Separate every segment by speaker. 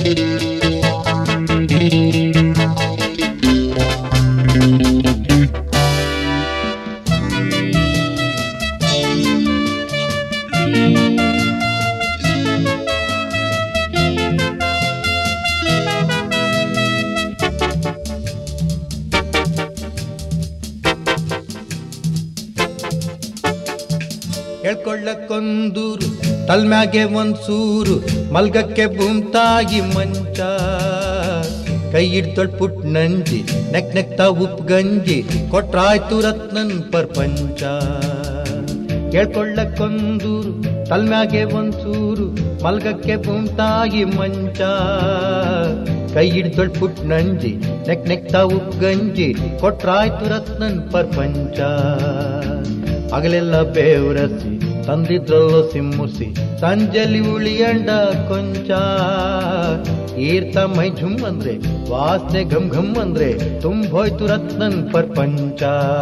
Speaker 1: ಹೇಳ್ಕೊಳ್ಳಕ್ಕೊಂದೂರು ತಲ್ಮ್ಯಾಗೆ ಒಂದ್ ಸೂರು ಮಲ್ಗಕ್ಕೆ ಬುಂತಾಗಿ ಮಂಚ ಕೈ ಹಿಡ್ದೊಳ್ ಪುಟ್ ನಂಜಿ ನೆಕ್ ನೆಕ್ತಾ ಉಪ್ ಗಂಜಿ ಕೊಟ್ರಾಯ್ತು ರತ್ನನ್ ಪರ್ಪಂಚ ಹೇಳ್ಕೊಳ್ಳಕ್ಕೊಂದೂರು ತಲ್ಮ್ಯಾಗೆ ಒಂದ್ ಸೂರು ಮಲ್ಗಕ್ಕೆ ಬುಂತಾಗಿ ಮಂಚ ಕೈ ಹಿಡ್ದೊಳ್ ಪುಟ್ ನಂಜಿ ನೆಕ್ ನೆಕ್ತಾ ಉಪ್ ಗಂಜಿ ಕೊಟ್ರಾಯ್ತು ರತ್ನನ್ ಪರ್ಪಂಚ ಹಗಲೆಲ್ಲ ಬೇವ್ರಸಿ ತಂದಿದ್ರಲ್ಲೋ ಸಿಮ್ಮುಸಿ ಸಂಜಲಿ ಉಳಿಯಂಡ ಕೊಂಚ ಈರ್ತ ಮೈ ಝುಮ್ ಅಂದ್ರೆ ವಾಸನೆ ಘಮ್ ಘಮ್ ಅಂದ್ರೆ ತುಂಬೋಯ್ತು ರತ್ನನ್ ಪರ್ಪಂಚ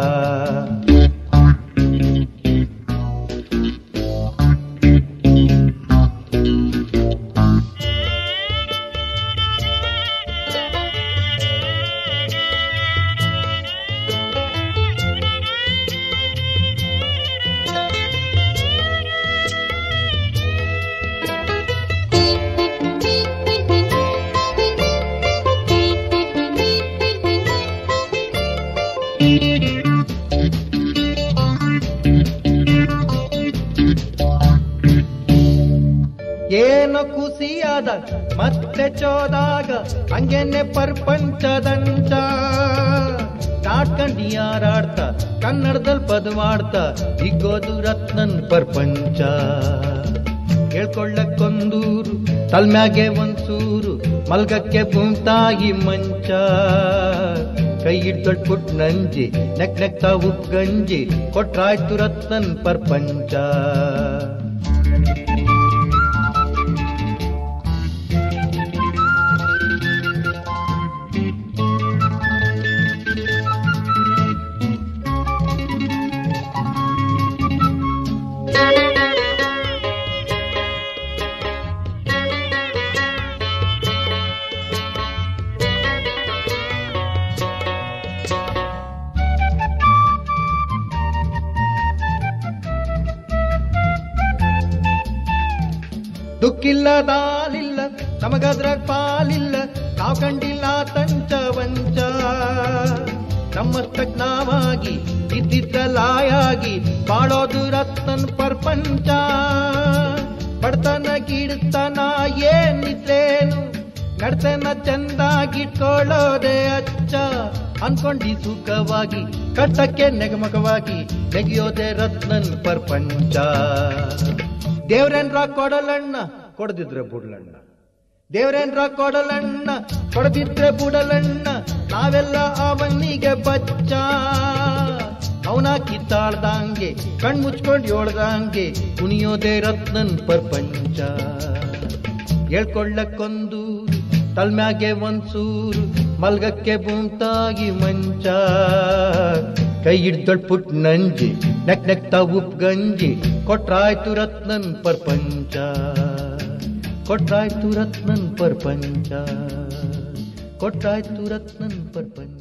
Speaker 1: ಏನೋ ಖುಷಿಯಾದ ಮತ್ತೆ ಚೋದಾಗ ಹಂಗೇನೆ ಪರ್ಪಂಚದಂಚ ನಾಟ್ಕಂಡು ಯಾರಾಡ್ತ ಕನ್ನಡದಲ್ಲಿ ಪದವಾಡ್ತ ಇಗೋದು ರತ್ನನ್ ಪರ್ಪಂಚ ಹೇಳ್ಕೊಳ್ಳಕ್ಕೊಂದೂರು ತಲ್ಮ್ಯಾಗೆ ಒಂದ್ಸೂರು ಮಲ್ಗಕ್ಕೆ ಬುಂತಾಗಿ ಮಂಚ ಕೈ ಹಿಡ್ದೊಳ್ಪುಟ್ ನಂಜಿ ನೆಕ್ ನೆಕ್ತಾ ಉಪ್ ಗಂಜಿ ಕೊಟ್ರಾಯ್ತು ರತ್ನನ್ ಪರ್ಪಂಚ ದುಕ್ಕಿಲ್ಲ ದಾಲಿಲ್ಲ ನಮಗದ್ರಾಗ ಪಾಲಿಲ್ಲ ನಾವ್ ಕಂಡಿಲ್ಲ ತಂಚ ವಂಚ ನಮ್ಮಷ್ಟಕ್ ನಾವಾಗಿ ಇದ್ದಿದ್ದ ಲಾಯಾಗಿ ಬಾಳೋದು ರತ್ನನ್ ಪರ್ಪಂಚ ಬಡತನ ಗಿಡತನ ಏನಿದ್ರೇನು ನಡ್ತನ ಚಂದಾಗಿಟ್ಕೊಳ್ಳೋದೇ ಅಚ್ಚ ಅನ್ಕೊಂಡಿ ಸುಖವಾಗಿ ಕಟ್ಟಕ್ಕೆ ನೆಗಮಗವಾಗಿ ನೆಗೆಯೋದೇ ರತ್ನನ್ ಪರ್ಪಂಚ ದೇವ್ರೇನ್ರ ಕೊಡಲಣ್ಣ ಕೊಡದಿದ್ರೆ ಬುಡ್ಲಣ್ಣ ದೇವ್ರೇನ್ರ ಕೊಡಲಣ್ಣ ಕೊಡದಿದ್ರೆ ಬುಡಲಣ್ಣ ನಾವೆಲ್ಲ ಅವನಿಗೆ ಬಚ್ಚ ಅವನ ಕಿತ್ತಾಳ್ದಂಗೆ ಕಣ್ ಮುಚ್ಕೊಂಡು ಏಳ್ದಂಗೆ ಕುಣಿಯೋದೇ ರತ್ನನ್ ಪರ್ಪಂಚ ಹೇಳ್ಕೊಳ್ಳಕ್ಕೊಂದು ತಲ್ಮ್ಯಾಗೆ ಒಂದ್ಸೂರು ಮಲ್ಗಕ್ಕೆ ಬುಂತಾಗಿ ಮಂಚ ಕೈ ಹಿಡ್ದೊಳ್ ಪುಟ್ ನಂಜಿ ನೆಕ್ ನೆಕ್ತಾ ಉಪ್ ಗಂಜಿ ಕೊಟ್ರಾಯ್ತು ರತ್ನನ್ ಪರ್ಪಂಚ ಕೊಟ್ರಾಯ್ತು ರತ್ನನ್ ಪರ್ಪಂಚ ಕೊಟ್ರಾಯ್ತು ರತ್ನನ್ ಪರ್ಪಂಚ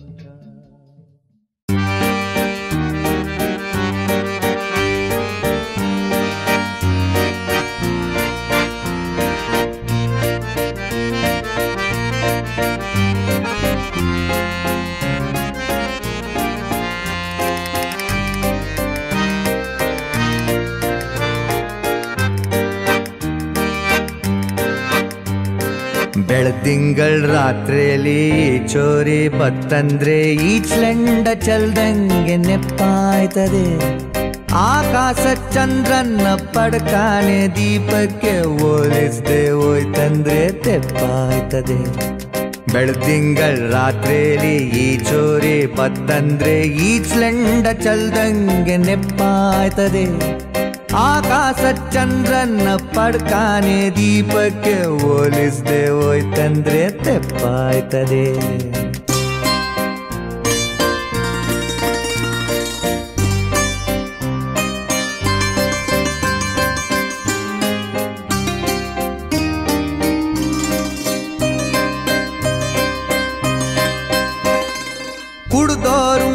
Speaker 2: ಬೆಳದಿಂಗಳ್ ರಾತ್ರಿಯಲ್ಲಿ ಚೋರಿ ಬತ್ತಂದ್ರೆ ಈಚ್ಲಂಡ ಚಲ್ದಂಗೆ ನೆಪ್ಪಾಯ್ತದೆ ಆಕಾಶ ಚಂದ್ರನ್ನ ಪಡ್ಕಾನೆ ದೀಪಕ್ಕೆ ಹೋಲಿಸ್ದೆ ಹೋಯ್ತಂದ್ರೆ ತೆಪ್ಪಾಯ್ತದೆ ಬೆಳದಿಂಗಳ್ ರಾತ್ರಿಯಲ್ಲಿ ಈ ಚೋರಿ ಬತ್ತಂದ್ರೆ ಈಚ್ಲಂಡ ಚಲ್ದಂಗೆ ನೆಪ್ಪಾಯ್ತದೆ ಆಕಾಶ ಚಂದ್ರನ್ನ ಪಡ್ಕಾನೆ ದೀಪಕ್ಕೆ ಹೋಲಿಸ್ದೆ ಹೋಯ್ತಂದ್ರೆ ತೆಪ್ಪಾಯ್ತದೆ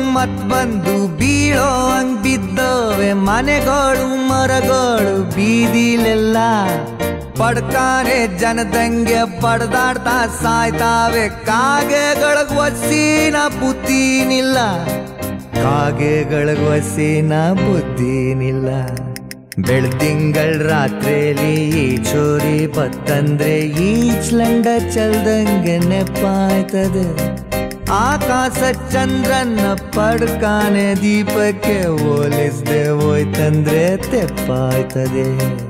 Speaker 2: ಮತ್ ಬಂದು ಬೀಳೋ ಹಂಗ್ ಬಿದ್ದವೆ ಮನೆಗಳು ಮರಗಳು ಬೀದಿಲೆಲ್ಲ ಪಡ್ಕಾನೆ ಜನದಂಗೆ ಬಡ್ದಾಡ್ತಾ ಸಾಯ್ತಾವೆ ಕಾಗೆಗಳಿಗೆ ವಸಿನ ಬುದ್ಧಿನಿಲ್ಲ ಕಾಗೆಗಳಿಗೆ ವಸಿನ ಬುದ್ಧಿನಿಲ್ಲ ಬೆಳ್ತಿಂಗಳ್ ರಾತ್ರಿಯಲ್ಲಿ ಈ ಚೋರಿ ಬತ್ತಂದ್ರೆ ಈಚ್ಲಂಡ ಚಲ್ದಂಗೆ ನೆಪಾಯ್ತದೆ ಆಕಾಶ ಚಂದ್ರನ್ನ ಪಡ್ಕಾನೆ ದೀಪಕ್ಕೆ ಹೋಲಿಸ್ದೆ ಹೋಯ್ತಂದ್ರೆ ತೆಪ್ಪಾಯ್ತದೆ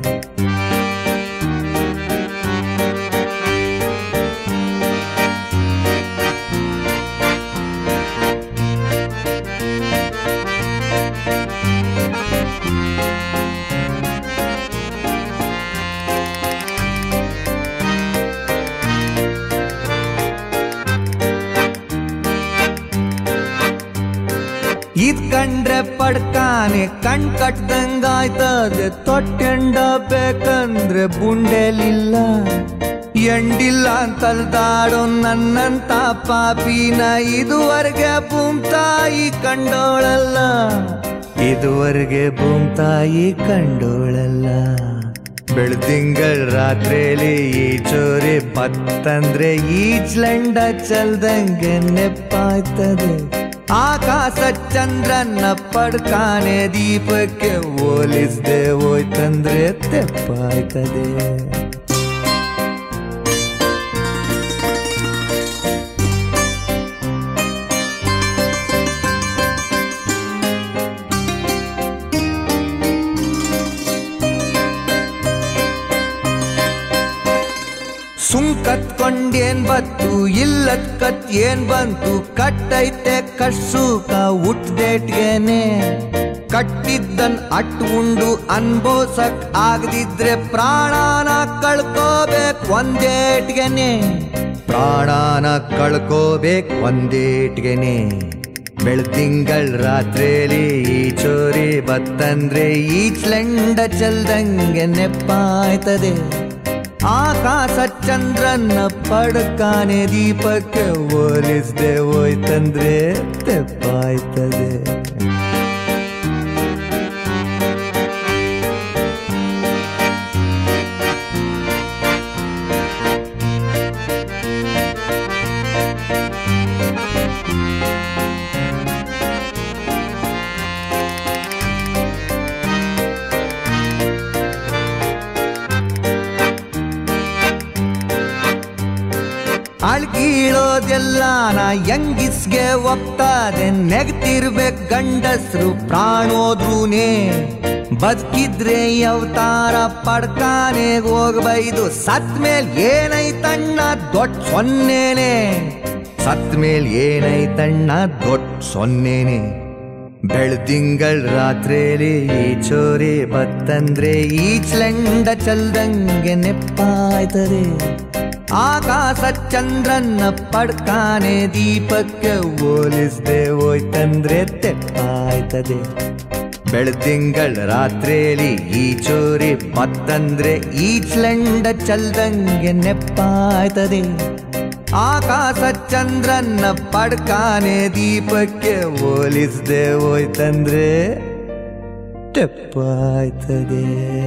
Speaker 2: ಇದ್ ಕಂಡ್ರೆ ಪಡ್ಕಾನೆ ಕಣ್ ಕಟ್ದಂಗಾಯ್ತದೆ ತೊಟ್ಟೆಂಡ ಬೇಕಂದ್ರೆ ಬುಂಡೆಲಿಲ್ಲ ಎಂಡಿಲ್ಲ ಅಂತಲ್ದಾಡೋ ನನ್ನಂತ ಪಾಪಿನ ಇದುವರೆಗೆ ಭೂಮ್ತಾಯಿ ಕಂಡೋಳಲ್ಲ ಇದುವರೆಗೆ ಭೂಮ್ತಾಯಿ ಕಂಡೋಳಲ್ಲ ಬೆಳ್ದಿಂಗಳ್ ರಾತ್ರಿಯಲ್ಲಿ ಈ ಚೋರಿ ಬತ್ತಂದ್ರೆ ಈಜ್ಲಂಡ ಚಲ್ದಂಗೆ ನೆಪ್ಪಾಯ್ತದೆ ಆಕಾಶ ಚಂದ್ರನ್ನ ಪಡ್ಕಾನೆ ದೀಪಕ್ಕೆ ಹೋಲಿಸ್ದೆ ಹೋಯ್ತಂದ್ರೆ ತೆಪ್ಪಾಯ್ತದೆ ಸುಂಕತ್ಕೊಂಡೇನ್ ಬತ್ತು ಇಲ್ಲದ್ ಕತ್ ಏನ್ ಬಂತು ಕಟ್ಟೈತೆ ಕರ್ಸೂಕ ಹುಟ್ದೇಟ್ಗೆನೆ ಕಟ್ಟಿದ್ದನ್ ಅಟ್ ಉಂಡು ಅನ್ಬೋಸಕ್ ಆಗದಿದ್ರೆ ಪ್ರಾಣನ ಕಳ್ಕೋಬೇಕು ಒಂದೇಟ್ಗೆನೆ ಪ್ರಾಣನ ಕಳ್ಕೋಬೇಕು ಒಂದೇಟ್ಗೆನೆ ಬೆಳ್ತಿಂಗಳ್ ರಾತ್ರಿಯಲ್ಲಿ ಈ ಚೋರಿ ಬತ್ತಂದ್ರೆ ಈಚ್ಲೆಂಡ ಚಲ್ದಂಗೆ ನೆಪ್ಪಾಯ್ತದೆ ಆಕಾಶ ಚಂದ್ರನ್ನ ಪಡ್ಕಾನೆ ದೀಪಕ್ಕೆ ಹೋಲಿಸ್ದೆ ಹೋಯ್ತಂದ್ರೆ ತೆಪ್ಪಾಯ್ತದೆ ಅಳ್ಗೀಳೋದೆಲ್ಲ ನಾ ಯಂಗಿಸ್ಗೆ ಒಪ್ತಾದೆ ನೆಗ್ತಿರ್ಬೇಕು ಗಂಡಸ್ರು ಪ್ರಾಣೋದ್ರೂನೇ ಬದುಕಿದ್ರೆ ಅವತಾರ ಪಡ್ಕಾನೆ ಹೋಗ್ಬೈದು ಸತ್ ಮೇಲ್ ಏನೈತಣ್ಣ ದೊಡ್ಡ ಸೊನ್ನೇನೆ ಸತ್ ಮೇಲ್ ಏನೈತಣ್ಣ ದೊಡ್ಡ ಸೊನ್ನೇನೆ ಬೆಳ್ದಿಂಗಳ್ ರಾತ್ರಿಯಲ್ಲಿ ಈ ಚೋರಿ ಬತ್ತಂದ್ರೆ ಈಚ್ಲೆಂಡ ಚಲ್ದಂಗೆ ನೆಪ್ಪಾಯ್ತದೆ ಆಕಾಶ ಚಂದ್ರನ್ನ ಪಡ್ಕಾನೆ ದೀಪಕ್ಕೆ ಹೋಲಿಸ್ದೆ ಹೋಯ್ತಂದ್ರೆ ತೆಪ್ಪಾಯ್ತದೆ ಬೆಳ್ದಿಂಗಳ್ ರಾತ್ರಿಯಲ್ಲಿ ಈ ಚೋರಿ ಬತ್ತಂದ್ರೆ ಈಚ್ಲೆಂಡ ಚಲ್ದಂಗೆ ನೆಪ್ಪಾಯ್ತದೆ ಆಕಾಶ ಚಂದ್ರನ್ನ ಪಡ್ಕಾನೆ ದೀಪಕ್ಕೆ ಹೋಲಿಸ್ದೆ ಹೋಯ್ತಂದ್ರೆ ತೆಪ್ಪಾಯ್ತದೆ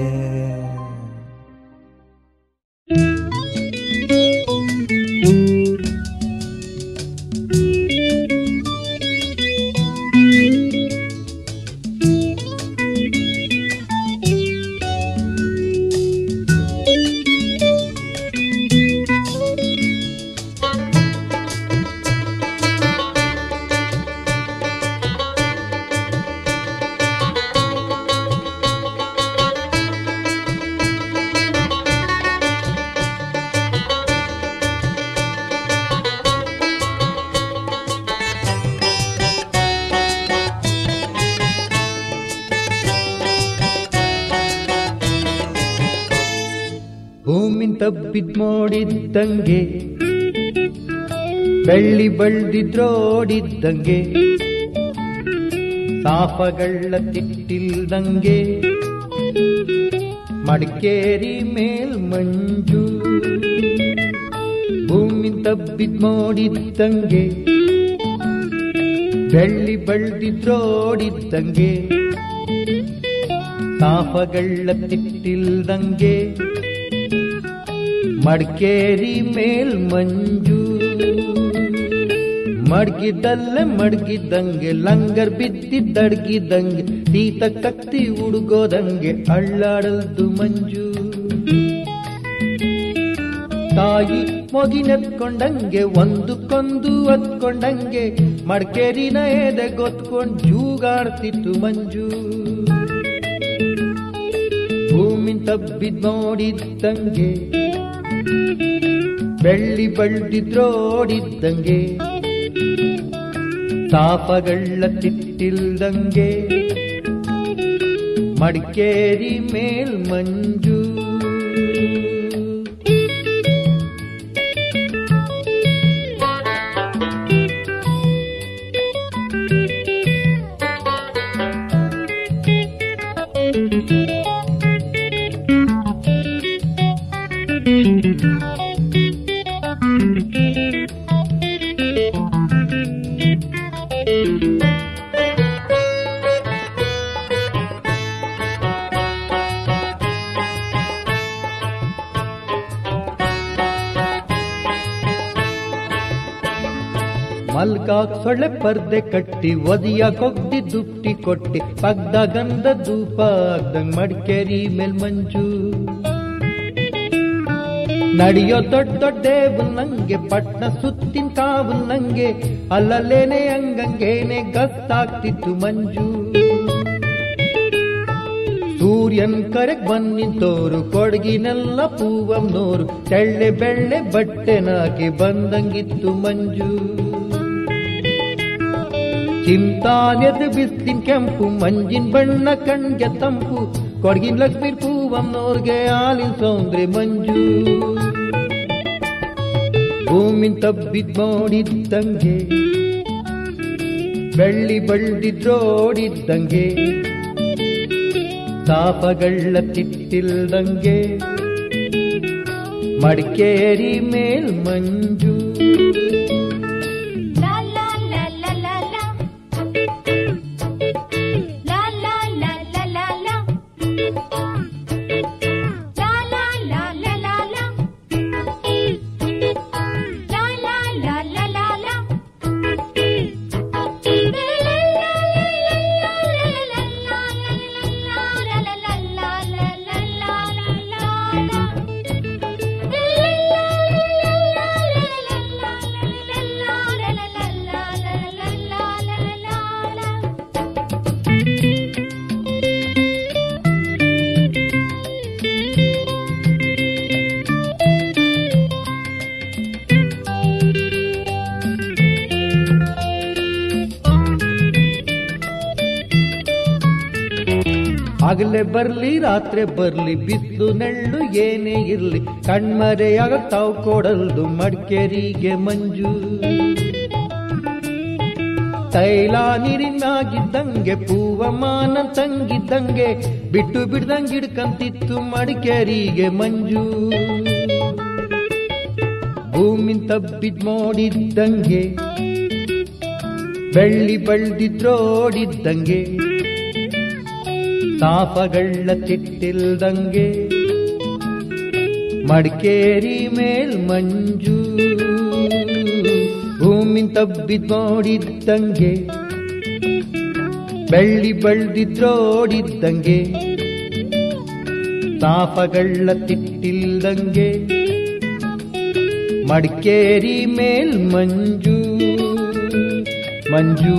Speaker 1: ಭೂಮಿನ್ ತಬ್ಬಿದ್ ಮೋಡಿದ್ದಂಗೆ ಬೆಳ್ಳಿ ಬಳ್ದಿದ್ರೋಡಿದ್ದಂಗೆ ಸಾಫಗಳ ತಿಟ್ಟಿಲ್ದಂಗೆ ಮಡಿಕೇರಿ ಮೇಲ್ ಮಂಜು ಭೂಮಿ ತಬ್ಬಿದ್ ಮೋಡಿದ್ದಂಗೆ ಬೆಳ್ಳಿ ಬಳ್ದಿದ್ರೋಡಿದ್ದಂಗೆ ತಾಪಗಳ ತಿಟ್ಟಿಲ್ದಂಗೆ ಮಡಿಕೇರಿ ಮೇಲ್ ಮಂಜು ಮಡ್ಗಿದ್ದಲ್ಲೇ ಮಡ್ಗಿದ್ದಂಗೆ ಲಂಗರ್ ಬಿದ್ದಿದ್ದಡ್ಗಿದ್ದಂಗೆ ತೀತ ಕತ್ತಿ ಉಡುಗೋದಂಗೆ ಅಳ್ಳಾಡಲ್ದು ಮಂಜು ತಾಯಿ ಮೊಗಿನೆತ್ಕೊಂಡಂಗೆ ಒಂದಕ್ಕೊಂದು ಹತ್ಕೊಂಡಂಗೆ ಮಡ್ಕೇರಿನ ಎದೆ ಗೊತ್ಕೊಂಡ್ ಜೂಗಾಡ್ತಿತ್ತು ಮಂಜು ಭೂಮಿ ತಬ್ಬಿದ್ ನೋಡಿದ್ದಂಗೆ ಬೆಳ್ಳಿ ಬಳ್ದಿದ್ರೋಡಿದ್ದಂಗೆ ತಾಪಗಳ ತಿಟ್ಟಿಲ್ದಂಗೆ ಮಡಿಕೇರಿ ಮೇಲ್ ಮಂಜು ಮಲ್ಕಾಕ್ ಸೊಳ್ಳೆ ಪರ್ದೆ ಕಟ್ಟಿ ಒದಿಯ ಕೊಗ್ದಿ ದುಪ್ಟಿ ಕೊಟ್ಟಿ ಪಗ್ದ ಗಂಧ ಧೂಪ ಆಗ್ದಂಗ್ ಮಡಿಕೇರಿ ಮೇಲ್ ಮಂಜು ನಡೆಯೋ ದೊಡ್ಡ ದೊಡ್ಡೇವು ನಂಗೆ ಪಟ್ನ ಸುತ್ತಿನ ಕಾವು ನಂಗೆ ಅಲ್ಲಲ್ಲೇನೆ ಹಂಗಂಗೇನೆ ಗಸ್ತಾಗ್ತಿತ್ತು ಮಂಜು ಸೂರ್ಯನ್ ಕರೆಗ್ ಬಂದಿತ್ತೋರು ಕೊಡಗಿನೆಲ್ಲ ಪೂವಮ್ನೋರು ತೆಳ್ಳೆ ಬೆಳ್ಳೆ ಬಟ್ಟೆನಾಗಿ ಬಂದಂಗಿತ್ತು ಮಂಜು ಚಿಂತಾನೆದು ಬಿಸ್ಲಿನ್ ಕೆಂಪು ಮಂಜಿನ ಬಣ್ಣ ಕಣ್ಗೆ ತಂಪು ಕೊಡಗಿನ ಲಕ್ಷ್ಮೀ ಪೂವಮ್ನೋರ್ಗೆ ಹಾಲಿನ ಸೌಂದ್ರೆ ಮಂಜು ಭೂಮಿನ್ ತಬ್ಬಿದ್ ನೋಡಿದ್ದಂಗೆ ಬೆಳ್ಳಿ ಬಳ್ದಿದ್ರೋಡಿದ್ದಂಗೆ ತಾಪಗಳ ತಿಟ್ಟಿಲ್ದಂಗೆ ಮಡಿಕೇರಿ ಮೇಲ್ ಮಂಜು
Speaker 3: La la la la la la. La la la la la la. La la la la la la. La la la la la la.
Speaker 1: ಆಗಲೇ ಬರ್ಲಿ ರಾತ್ರಿ ಬರ್ಲಿ ಬಿಸಿಲು ನೆಳ್ಳು ಏನೇ ಇರ್ಲಿ ಕಣ್ಮರೆಯಾಗ ತಾವು ಕೊಡಲ್ದು ಮಡಿಕೇರಿಗೆ ಮಂಜು ತೈಲ ನೀರಿನಾಗಿದ್ದಂಗೆ ಪೂವಮಾನ ತಂಗಿದ್ದಂಗೆ ಬಿಟ್ಟು ಬಿಡ್ದಂಗೆ ಹಿಡ್ಕಂತಿತ್ತು ಮಡಿಕೇರಿಗೆ ಮಂಜು ಭೂಮಿ ತಬ್ಬಿದ್ ನೋಡಿದ್ದಂಗೆ ಬೆಳ್ಳಿ ಬಳ್ದಿದ್ರೋಡಿದ್ದಂಗೆ ತಾಪಗಳ ತಿಟ್ಟಿಲ್ದಂಗೆ ಮಡಿಕೇರಿ ಮೇಲ್ ಮಂಜು ಭೂಮಿ ತಬ್ಬಿದ್ ನೋಡಿದ್ದಂಗೆ ಬೆಳ್ಳಿ ಬಳ್ದಿದ್ರೋಡಿದ್ದಂಗೆ ತಾಪಗಳ ತಿಟ್ಟಿಲ್ದಂಗೆ ಮಡಿಕೇರಿ ಮೇಲ್ ಮಂಜು ಮಂಜು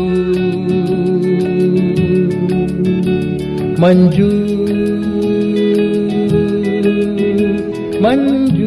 Speaker 1: ಮಂಜು ಮಂಜು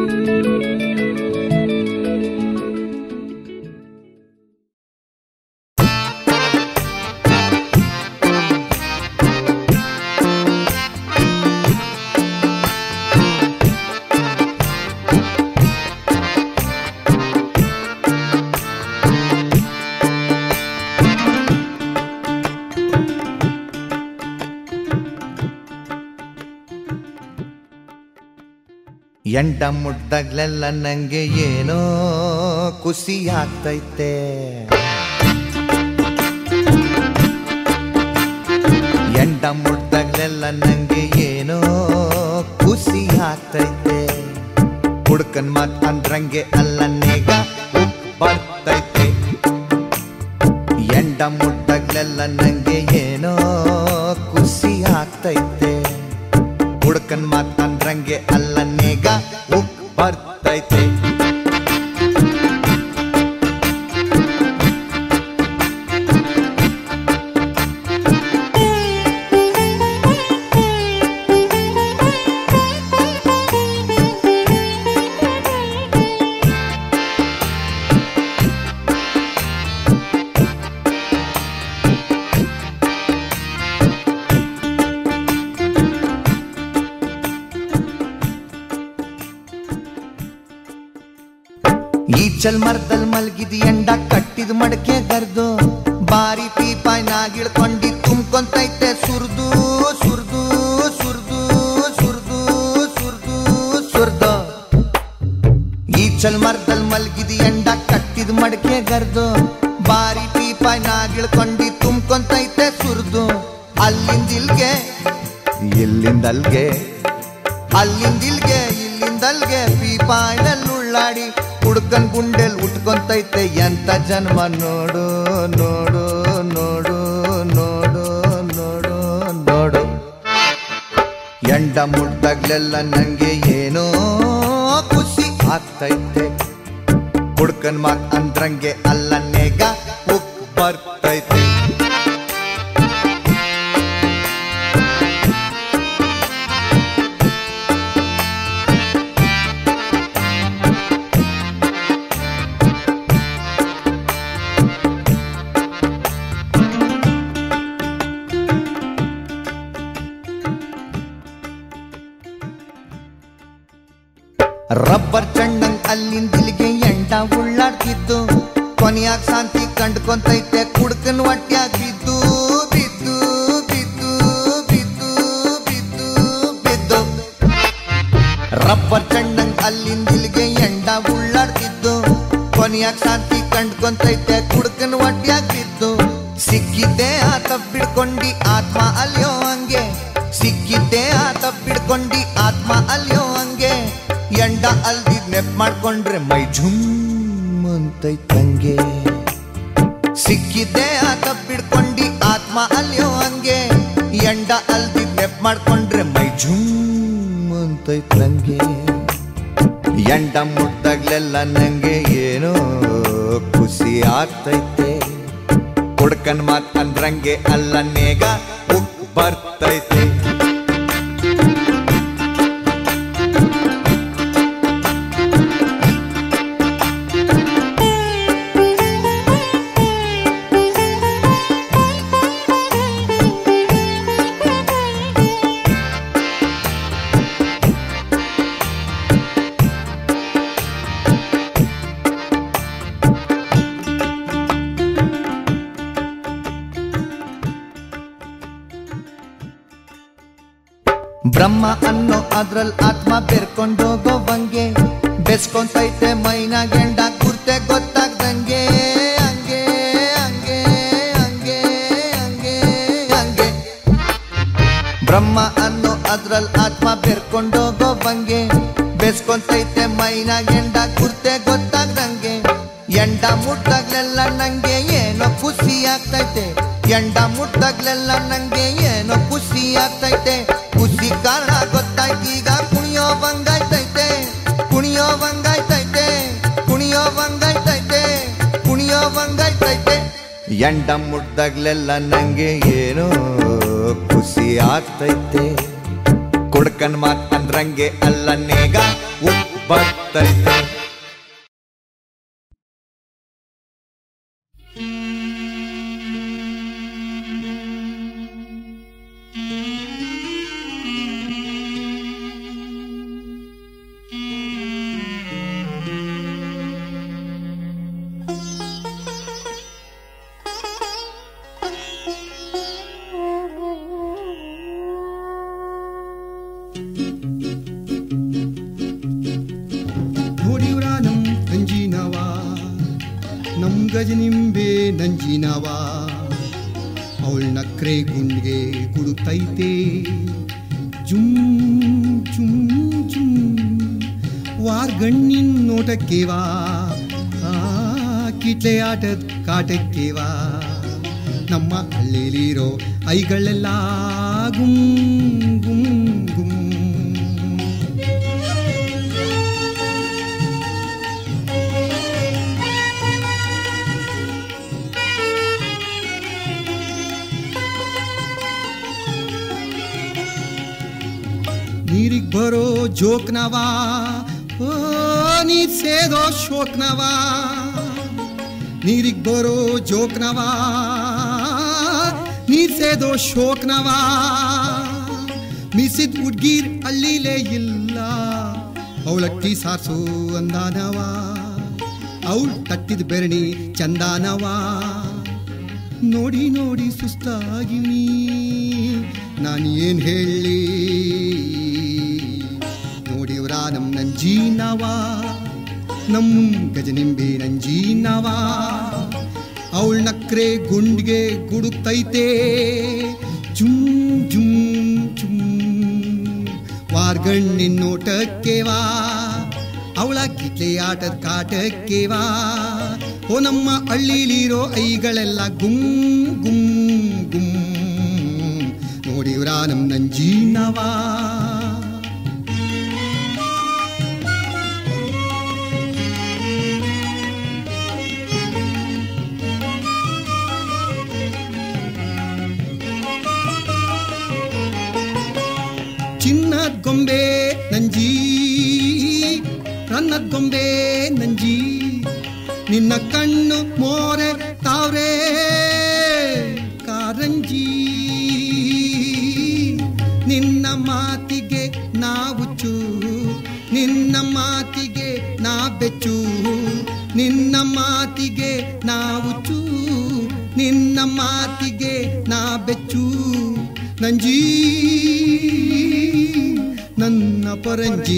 Speaker 2: ಎಂಟ ಮುಟ್ದಾಗ್ಲೆಲ್ಲ ನಂಗೆ ಏನೋ ಖುಷಿ ಆಗ್ತೈತೆ ಎಂಡ ಮುಟ್ದಾಗ್ಲೆಲ್ಲ ನಂಗೆ ಏನೋ ಖುಷಿ ಆಗ್ತೈತೆ ಹುಡ್ಕನ್ ಮಾತ್ ಅಂದ್ರಂಗೆ ಅಲ್ಲ ನೇಗ ಉಕ್ ಬರ್ತೈತೆ ಎಂಡ ಮುಟ್ಟಾಗ್ಲೆಲ್ಲ ನಂಗೆ ಏನೋ ಖುಷಿ ಆಗ್ತೈತೆ ಹುಡ್ಕನ್ ಮಾತ್ ಅಂದ್ರಂಗೆ ಅಲ್ಲ ನೇಗ ಉಕ್ ಬರ್ತೈತೆ ಈಚಲ್ ಮರದಲ್ ಮಲ್ಗಿದ್ ಎಂಡ ಕಟ್ಟಿದ ಮಡಕೆ ಗರ್ದು ಬಾರಿ ಪೀಪಾಯ್ನಾಗಿಳ್ಕೊಂಡಿ ತುಂಬ್ಕೊಂತೈತೆ ಸುರ್ದು ಸುರ್ದು ಸುರ್ದು ಸುರ್ದು ಸುರ್ದು ಸುರ್ದು ಈಚಲ್ ಮರದಲ್ ಮಲ್ಗಿದ್ ಎಂಡ ಕಟ್ಟಿದ ಮಡಕೆ ಗರ್ದು ಬಾರಿ ಪೀಪಾಯ್ನಾಗಿಳ್ಕೊಂಡಿ ತುಂಬ್ಕೊಂತೈತೆ ಸುರ್ದು ಅಲ್ಲಿಂದಿಲ್ಗೆ ಇಲ್ಲಿಂದಲ್ಗೆ ಅಲ್ಲಿಂದಿಲ್ಗೆ ಇಲ್ಲಿಂದಲ್ಗೆ ಪೀಪಾಯ್ನಲ್ಲಿ ಉಳ್ಳಾಡಿ ಹುಡ್ಕನ್ ಗುಂಡೆಲ್ ಉಟ್ಕೊಂತೈತೆ ಎಂತ ಜನ್ಮ ನೋಡು ನೋಡು ನೋಡು ನೋಡು ನೋಡು ನೋಡು ಎಂಡ ಮುಟ್ದಾಗ್ಲೆಲ್ಲ ನಂಗೆ ಏನೋ ಖುಷಿ ಆಗ್ತೈತೆ ಹುಡ್ಕನ್ ಮಾತ್ ಅಂದ್ರಂಗೆ ಅಲ್ಲ ನೇಗ ಉಕ್ ಬರ್ತೈತೆ ರಬ್ಬರ್ ಚಣ್ಣಂಗ್ ಅಲ್ಲಿಂದಿಲ್ಗೆ ಎಂಡ ಉಳ್ಳಾಡ್ತಿದ್ದು ಕೊನೆಯಾಗ ಶಾಂತಿ ಕಂಡ್ಕೊಂತೈತೆ ಕುಡ್ಕನ್ ಹೊಟ್ಯಾಗ ಬಿದ್ದು ಬಿದ್ದು ಬಿದ್ದು ಬಿದ್ದು ಬಿದ್ದು ಬಿದ್ದು ರಬ್ಬರ್ ಚಣ್ಣಂಗ್ ಅಲ್ಲಿಂದಿಲ್ಗೆ ಎಂಡ ಉಳ್ಳಾಡ್ತಿದ್ದು ಕೊನೆಯಾಗ ಶಾಂತಿ ಕಂಡ್ಕೊಂತೈತೆ ಕುಡ್ಕನ್ ಹೊಟ್ಯಾಗ ಬಿದ್ದು ಸಿಕ್ಕಿದ್ದೆ ಆತ ಬಿಡ್ಕೊಂಡಿ ಆತ್ಮ ಅಲ್ಯೋ ಹಂಗೆ ಸಿಕ್ಕಿದ್ದೆ ಆತ ಬಿಡ್ಕೊಂಡಿ ಆತ್ಮ ಅಲ್ಯೋ ಹಂಗೆ ಎಂಡ ಅಲ್ದಿದ್ ನೆಪ್ ಮಾಡ್ಕೊಂಡ್ರೆ ಮೈ ಝುಮ್ ಅಂತೈತಂಗೆ ಸಿಕ್ಕಿದ್ದೆ ಆತ ಬಿಡ್ಕೊಂಡಿ ಆತ್ಮ ಅಲ್ಯೋ ಹಂಗೆ ಎಂಡ ಅಲ್ದಿದ್ ನೆಪ್ ಮಾಡ್ಕೊಂಡ್ರೆ ಮೈ ಝುಮ್ ಅಂತೈತಂಗೆ ಎಂಡ ಮುಟ್ದಾಗ್ಲೆಲ್ಲ ನಂಗೆ ಏನೋ ಖುಷಿ ಆಗ್ತೈತೆ ಹುಡ್ಕನ್ ಮಾತ್ ಅಂದ್ರಂಗೆ ಅಲ್ಲ ನೇಗ ಉಕ್ ಬರ್ತೈತೆ ಬ್ರಹ್ಮ ಅನ್ನೋ ಅದ್ರಲ್ ಆತ್ಮ ಬೆರ್ಕೊಂಡೋಗೋವಂಗೆ ಬೆಸ್ಕೊಂತೈತೆ ಮೈನ ಗೆಂಡ ಗುರ್ತೆ ಗೊತ್ತಾಗ್ದಂಗೆ ಹಂಗೆ ಹಂಗೆ ಹಂಗೆ ಹಂಗೆ ಹಂಗೆ ಬ್ರಹ್ಮ ಅನ್ನೋ ಅದ್ರಲ್ ಆತ್ಮ ಬೆರ್ಕೊಂಡೋಗೋವಂಗೆ ಬೆಸ್ಕೊಂತೈತೆ ಮೈನ ಗೆಂಡ ಗುರ್ತೆ ಗೊತ್ತಾಗ್ದಂಗೆ ಎಂಡ ಮುಟ್ಟಾಗ್ಲೆಲ್ಲ ನಂಗೆ ಏನೋ ಖುಷಿ ಆಗ್ತೈತೆ ಎಂಡ ಮುಟ್ಟಾಗ್ಲೆಲ್ಲ ನಂಗೆ ಏನೋ ಖುಷಿ ಆಗ್ತೈತೆ ಖುಷಿ ಕಾರಣ ಗೊತ್ತಾಯ್ತು ಈಗ ಕುಣಿಯೋ ಬಂಗಾಯ್ತೈತೆ ಕುಣಿಯೋ ಬಂಗಾಯ್ತೈತೆ ಕುಣಿಯೋ ಬಂಗಾಯ್ತೈತೆ ಕುಣಿಯೋ ಬಂಗಾಯ್ತೈತೆ ಎಂಡ ಮುಟ್ದಾಗ್ಲೆಲ್ಲ ನಂಗೆ ಏನೋ ಖುಷಿ ಆಗ್ತೈತೆ ಕುಡ್ಕನ್ ಮಾತ್ ಅಂದ್ರಂಗೆ ಅಲ್ಲ ನೇಗ ಉಪ್ ಬರ್ತೈತೆ
Speaker 4: ನೋಡಿವ್ರ ನಮ್ ಗಂಜಿನವ ನಮ್ ಗಜನಿಂಬೆ ನಂಜಿನವ ಅವಳ ನಕ್ರೆ ಗುಂಡ್ಗೆ ಗುಡುತ್ತೈತೆ ಜುಮ್ ಜುಮ್ ಜುಮ್ ವಾರ್ಗಣ್ಣಿನ ನೋಟಕ್ಕೇವಾ ಆ ಕಿಟ್ಲೆ ಆಟದ ಕಾಟಕ್ಕೇವಾ ನಮ್ಮ ಹಳ್ಳಿಲಿರೋ ಐಗಳೆಲ್ಲ ಗುಮ್ ಗುಮ್ ಗುಮ್ ನೀರಿಗ್ ಬರೋ ಜೋಕ್ನವಾ ಓ ನೀರ್ ಸೇದೋ ಶೋಕ್ನವಾ ನೀರಿಗ್ ಬರೋ ಜೋಕ್ನವಾ ನೀರ್ ಸೇದೋ ಶೋಕ್ನವಾ ಮಿಸಿದ್ ಹುಡ್ಗೀರ್ ಹಳ್ಳಿಲೇ ಇಲ್ಲ ಅವಳಟ್ಟಿ ಸಾರ್ಸು ಅಂದಾನವಾ ಅವಳು ತಟ್ಟಿದ ಬೆರಣಿ ಚಂದಾನವಾ ನೋಡಿ ನೋಡಿ ಸುಸ್ತಾಗಿವ್ನಿ ನಾನು ಏನ್ ಹೇಳಿ ನೋಡಿವ್ರ ನಮ್ ನಂಜೀನವಾ ನಮ್ ಗಜನಿಂಬೆ ನಂಜೀನವಾ ಅವಳ ನಕ್ರೆ ಗುಂಡ್ಗೆ ಗುಡುತ್ತೈತೆ ಜುಮ್ ಜುಮ್ ಜುಮ್ ವಾರ್ಗಣ್ಣಿನ ನೋಟಕ್ಕೆವಾ ಅವಳ ಕಿಟ್ಲೆ ಆಟದ ಕಾಟಕ್ಕೆವಾ ಓ ನಮ್ಮ ಹಳ್ಳಿಲಿರೋ ಐಗಳೆಲ್ಲ ಗುಮ್ ಗುಮ್ ಗುಮ್ ನೋಡಿವ್ರ ನಮ್ ನಂಜೀನವಾ ಚಿನ್ನದ ಗೊಂಬೆ ನಂಜಿ ರನ್ನದ ಗೊಂಬೆ ನಂಜಿ ನಿನ್ನ ಕಣ್ಣು ಮೋರೆ ತಾವ್ರೆ ಕಾರಂಜಿ ನಿನ್ನ ಮಾತಿಗೆ ನಾವು ಚೂ ನಿನ್ನ ಮಾತಿಗೆ ನಾ ಬೆಚ್ಚು ನಿನ್ನ ಮಾತಿಗೆ ನಾವು ಚೂ ನಿನ್ನ ಮಾತಿಗೆ ನಾ ಬೆಚ್ಚು ನಂಜಿ ನನ್ನ ಪರಂಜಿ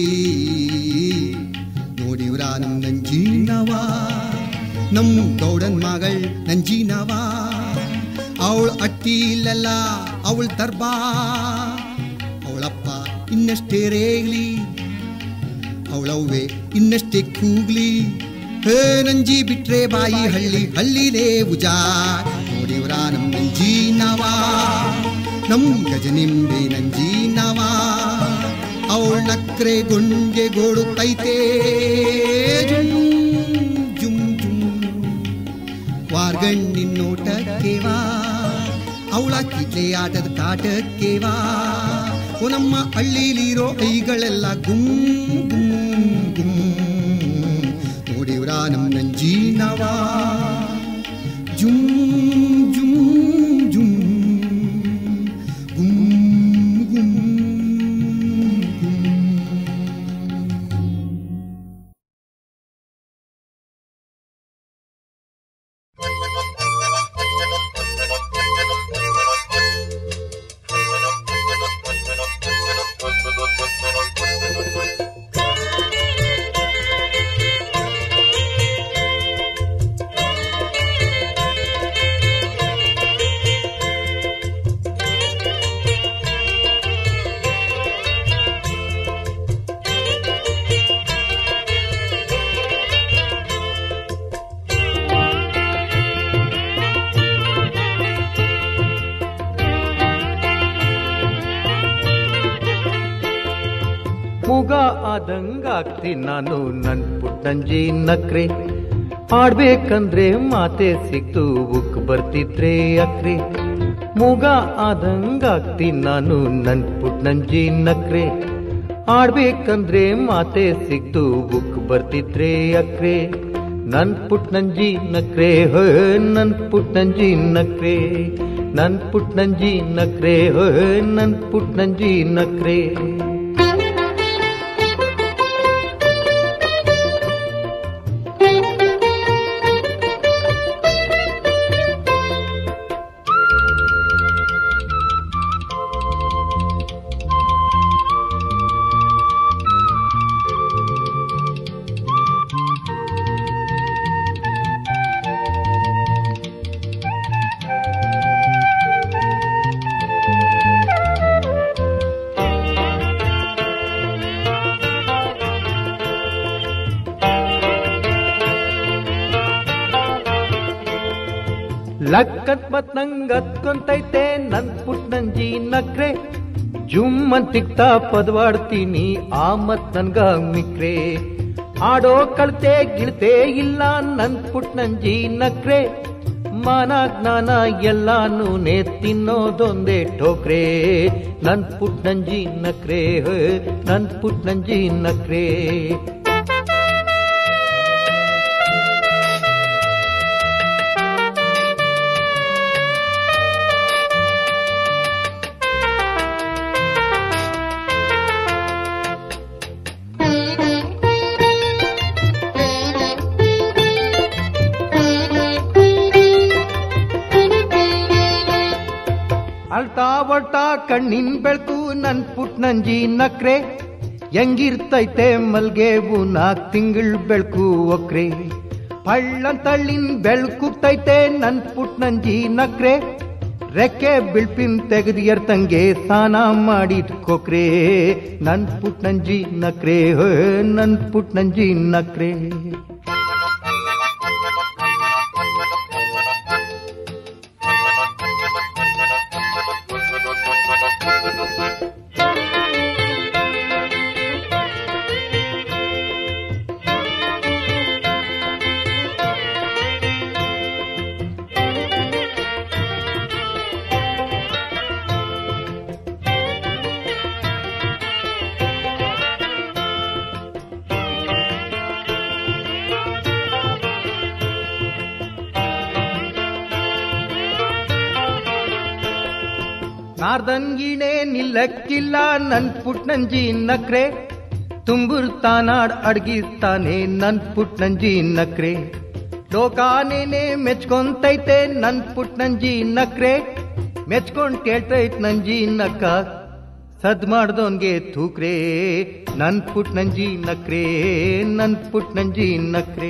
Speaker 4: ನೋಡಿವ್ರ ನಮ್ ನಂಜೀನವಾ ನಮ್ ಗೌಡನ್ ಮಗಳ್ ನಂಜೀನವಾ ಅವಳ ಅಟ್ಟಿಲೆಲ್ಲ ಅವಳ ದರ್ಬಾ ಅವಳಪ್ಪ ಇನ್ನಷ್ಟೇ ರೇಗ್ಲಿ ಅವಳವ್ವೆ ಇನ್ನಷ್ಟೇ ಕೂಗ್ಲಿ ಹೇ ನಂಜಿ ಬಿಟ್ರೆ ಬಾಯಿ ಹಳ್ಳಿ ಹಳ್ಳಿಲೇ ಉಜಾ ನೋಡಿವ್ರ ನಮ್ ನಂಜೀನವಾ ನಮ್ ಗಜನಿಂಬೆ ನಂಜೀನವಾ ಅವಳ ನಕ್ರೆ ಗೊಂಡೆ ಗೋಡುತ್ತೈತೆ ಜುಮ್ ಜುಮ್ ಜುಮ್ ವಾರ್ಗಣ್ಣಿನ ನೋಟಕ್ಕೆವಾ ಅವಳ ಕಿಟ್ಲೆ ಆಟದ ಕಾಟಕ್ಕೆವಾ ಓ ನಮ್ಮ ಹಳ್ಳಿಲಿರೋ ಐಗಳೆಲ್ಲ ಗುಮ್ ಗುಮ್ ಗುಮ್ ನೋಡಿವ್ರ ನಮ್ ನಂಜೀನವಾ ಜುಮ್ ಜುಮ್ ಜುಮ್ ಗುಮ್ ಗುಮ್ ಗುಮ್
Speaker 1: ಮೂಗ ಆದಂಗಾಗ್ತೀನಿ ನಾನು ನನ್ ಪುಟ್ಟಂಜಿ ನಕ್ರೆ ಆಡ್ಬೇಕಂದ್ರೆ ಮಾತೆ ಸಿಕ್ತು ಉಕ್ ಬರ್ತಿದ್ರೆ ಅಕ್ರೆ ಮೂಗ ಆದಂಗಾಗ್ತೀನಿ ನಾನು ನನ್ ಪುಟ್ಟಂಜಿ ನಕ್ರೆ ಆಡ್ಬೇಕಂದ್ರೆ ಮಾತೆ ಸಿಕ್ತು ಬುಕ್ ಬರ್ತಿದ್ರೆ ಅಕ್ರೆ ನನ್ ಪುಟ್ನಂಜಿ ನಕ್ರೆ ಹೋ ನನ್ ಪುಟ್ನಂಜಿ ನಕ್ರೆ ನನ್ ಪುಟ್ನಂಜಿ ನಕ್ರೆ ಹೋ ನನ್ ಪುಟ್ನಂಜಿ ನಕ್ರೆ ಲಕ್ಕತ್ ಮತ್ ನಂಗ್ ಹತ್ಕೊಂತೈತೆ ನನ್ ಪುಟ್ ನಂಜಿ ನಕ್ರೆ ಜುಮ್ ಅಂತಿಕ್ತ ಪದವಾಡ್ತೀನಿ ಆ ಮತ್ ನನ್ಗ ಮಿಕ್ರೆ ಆಡೋ ಕಳ್ತೆ ಗಿಳ್ತೆ ಇಲ್ಲ ನನ್ ಪುಟ್ ನಂಜಿ ನಕ್ರೆ ಮಾನ ಜ್ಞಾನ ಎಲ್ಲಾನು ನೇ ತಿನ್ನೋದೊಂದೇ ಠೋಕ್ರೆ ನನ್ ಪುಟ್ ನಂಜಿ ನಕ್ರೆ ಹೇ, ನನ್ ಪುಟ್ ನಂಜಿ ನಕ್ರೆ ಅಳ್ತಾ ಒಳ್ತಾ ಕಣ್ಣಿನ ಬೆಳಕು ನನ್ ಪುಟ್ ನಂಜಿ ನಕ್ರೆ ಹೆಂಗಿರ್ತೈತೆ ಮಲ್ಗೆವು ನಾಕ್ ತಿಂಗಳ್ ಬೆಳಕು ಒಕ್ರೆ ಪಳ್ಳಂತಳ್ಳಿನ ಬೆಳ್ಕುತ್ತೈತೆ ನನ್ ಪುಟ್ ನಂಜಿ ನಕ್ರೆ ರೆಕ್ಕೆ ಬಿಳ್ಪಿನ್ ತೆಗೆದು ಎರ್ತಂಗೆ ಸ್ನಾನ ಮಾಡಿದ್ ಕೊಕ್ರೆ ನನ್ ಪುಟ್ ನಂಜಿ ನಕ್ರೆ ಹೋ ನನ್ ಪುಟ್ ನಂಜಿ ನಕ್ರೆ ನಾರ್ದಂಗಿಣೆ ನಿಲ್ಲಕ್ಕಿಲ್ಲ ನನ್ ಪುಟ್ ನಂಜಿ ನಕ್ರೆ ತುಂಬುರ್ ತಾನಾಡ್ ಅಡ್ಗಿಸ್ತಾನೆ ನನ್ ಪುಟ್ ನಂಜಿ ನಕ್ರೆ ಲೋಕಾನೇನೆ ಮೆಚ್ಕೊಂತೈತೆ ನನ್ ಪುಟ್ ನಂಜಿ ನಕ್ರೆ ಮೆಚ್ಕೊಂಡ್ ಕೇಳ್ತೈತ್ ನಂಜಿ ನಕ್ಕ ಸದ್ ಮಾಡ್ದೋನ್ಗೆ ತೂಕ್ರೆ ನನ್ ಪುಟ್ ನಂಜಿ ನಕ್ರೆ ನನ್ ಪುಟ್ ನಂಜಿ ನಕ್ರೆ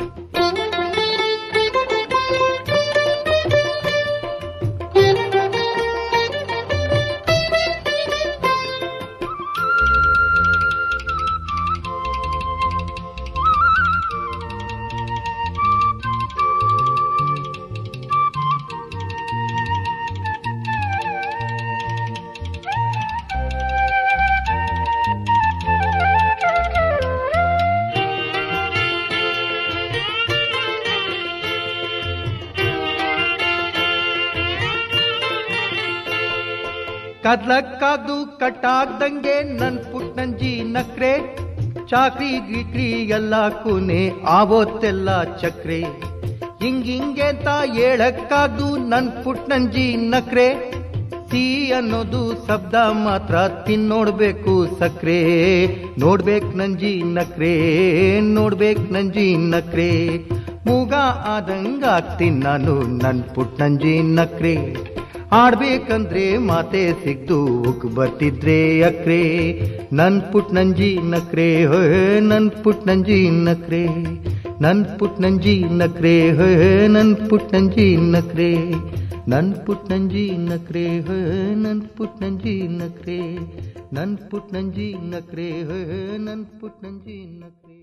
Speaker 1: ಕದ್ಲಕ್ಕಾಗ್ದು ಕಟ್ಟಾಗ್ದಂಗೆ ನನ್ ಪುಟ್ ನಂಜಿ ನಕ್ರೆ ಚಾಕ್ರಿ ಗಿಕ್ರಿ ಎಲ್ಲ ಕೂನೆ ಆವತ್ತೆಲ್ಲ ಚಕ್ರೆ ಹಿಂಗಿಂಗೆ ಅಂತ ಹೇಳಕ್ಕಾಗ್ದು ನನ್ ಪುಟ್ ನಂಜಿ ನಕ್ರೆ ಸಿ ಅನ್ನೋದು ಶಬ್ದ ಮಾತ್ರ ತಿನ್ನೋಡ್ಬೇಕು ಸಕ್ರೆ ನೋಡ್ಬೇಕ್ ನಂಜಿ ನಕ್ರೆ ನೋಡ್ಬೇಕ್ ನಂಜಿ ನಕ್ರೆ ಮೂಗ ಆದಂಗ ಆಗ್ತೀನಿ ನಾನು ನನ್ ಪುಟ್ ನಂಜಿ ನಕ್ರೆ ಆಡ್ಬೇಕಂದ್ರೆ ಮಾತೆ ಸಿಗ್ದು ಉಕ್ ಬರ್ತಿದ್ರೆ ಅಕ್ರೆ ನನ್ ಪುಟ್ ನಂಜಿ ನಕ್ರೆ ಹೋ ನನ್ ಪುಟ್ ನಂಜಿ ನಕ್ರೆ ನನ್ ಪುಟ್ ನಂಜಿ ನಕ್ರೆ ಹೋ ನನ್ ಪುಟ್ ನಂಜಿ ನಕ್ರೆ ನನ್ ಪುಟ್ ನಂಜಿ ನಕ್ರೆ ಹೋ ನನ್ ಪುಟ್ ನಂಜಿ ನಕ್ರೆ ನನ್ ಪುಟ್ ನಂಜಿ ನಕ್ರೆ ಹೋ ನನ್ ಪುಟ್ ನಂಜಿ ನಕ್ರೆ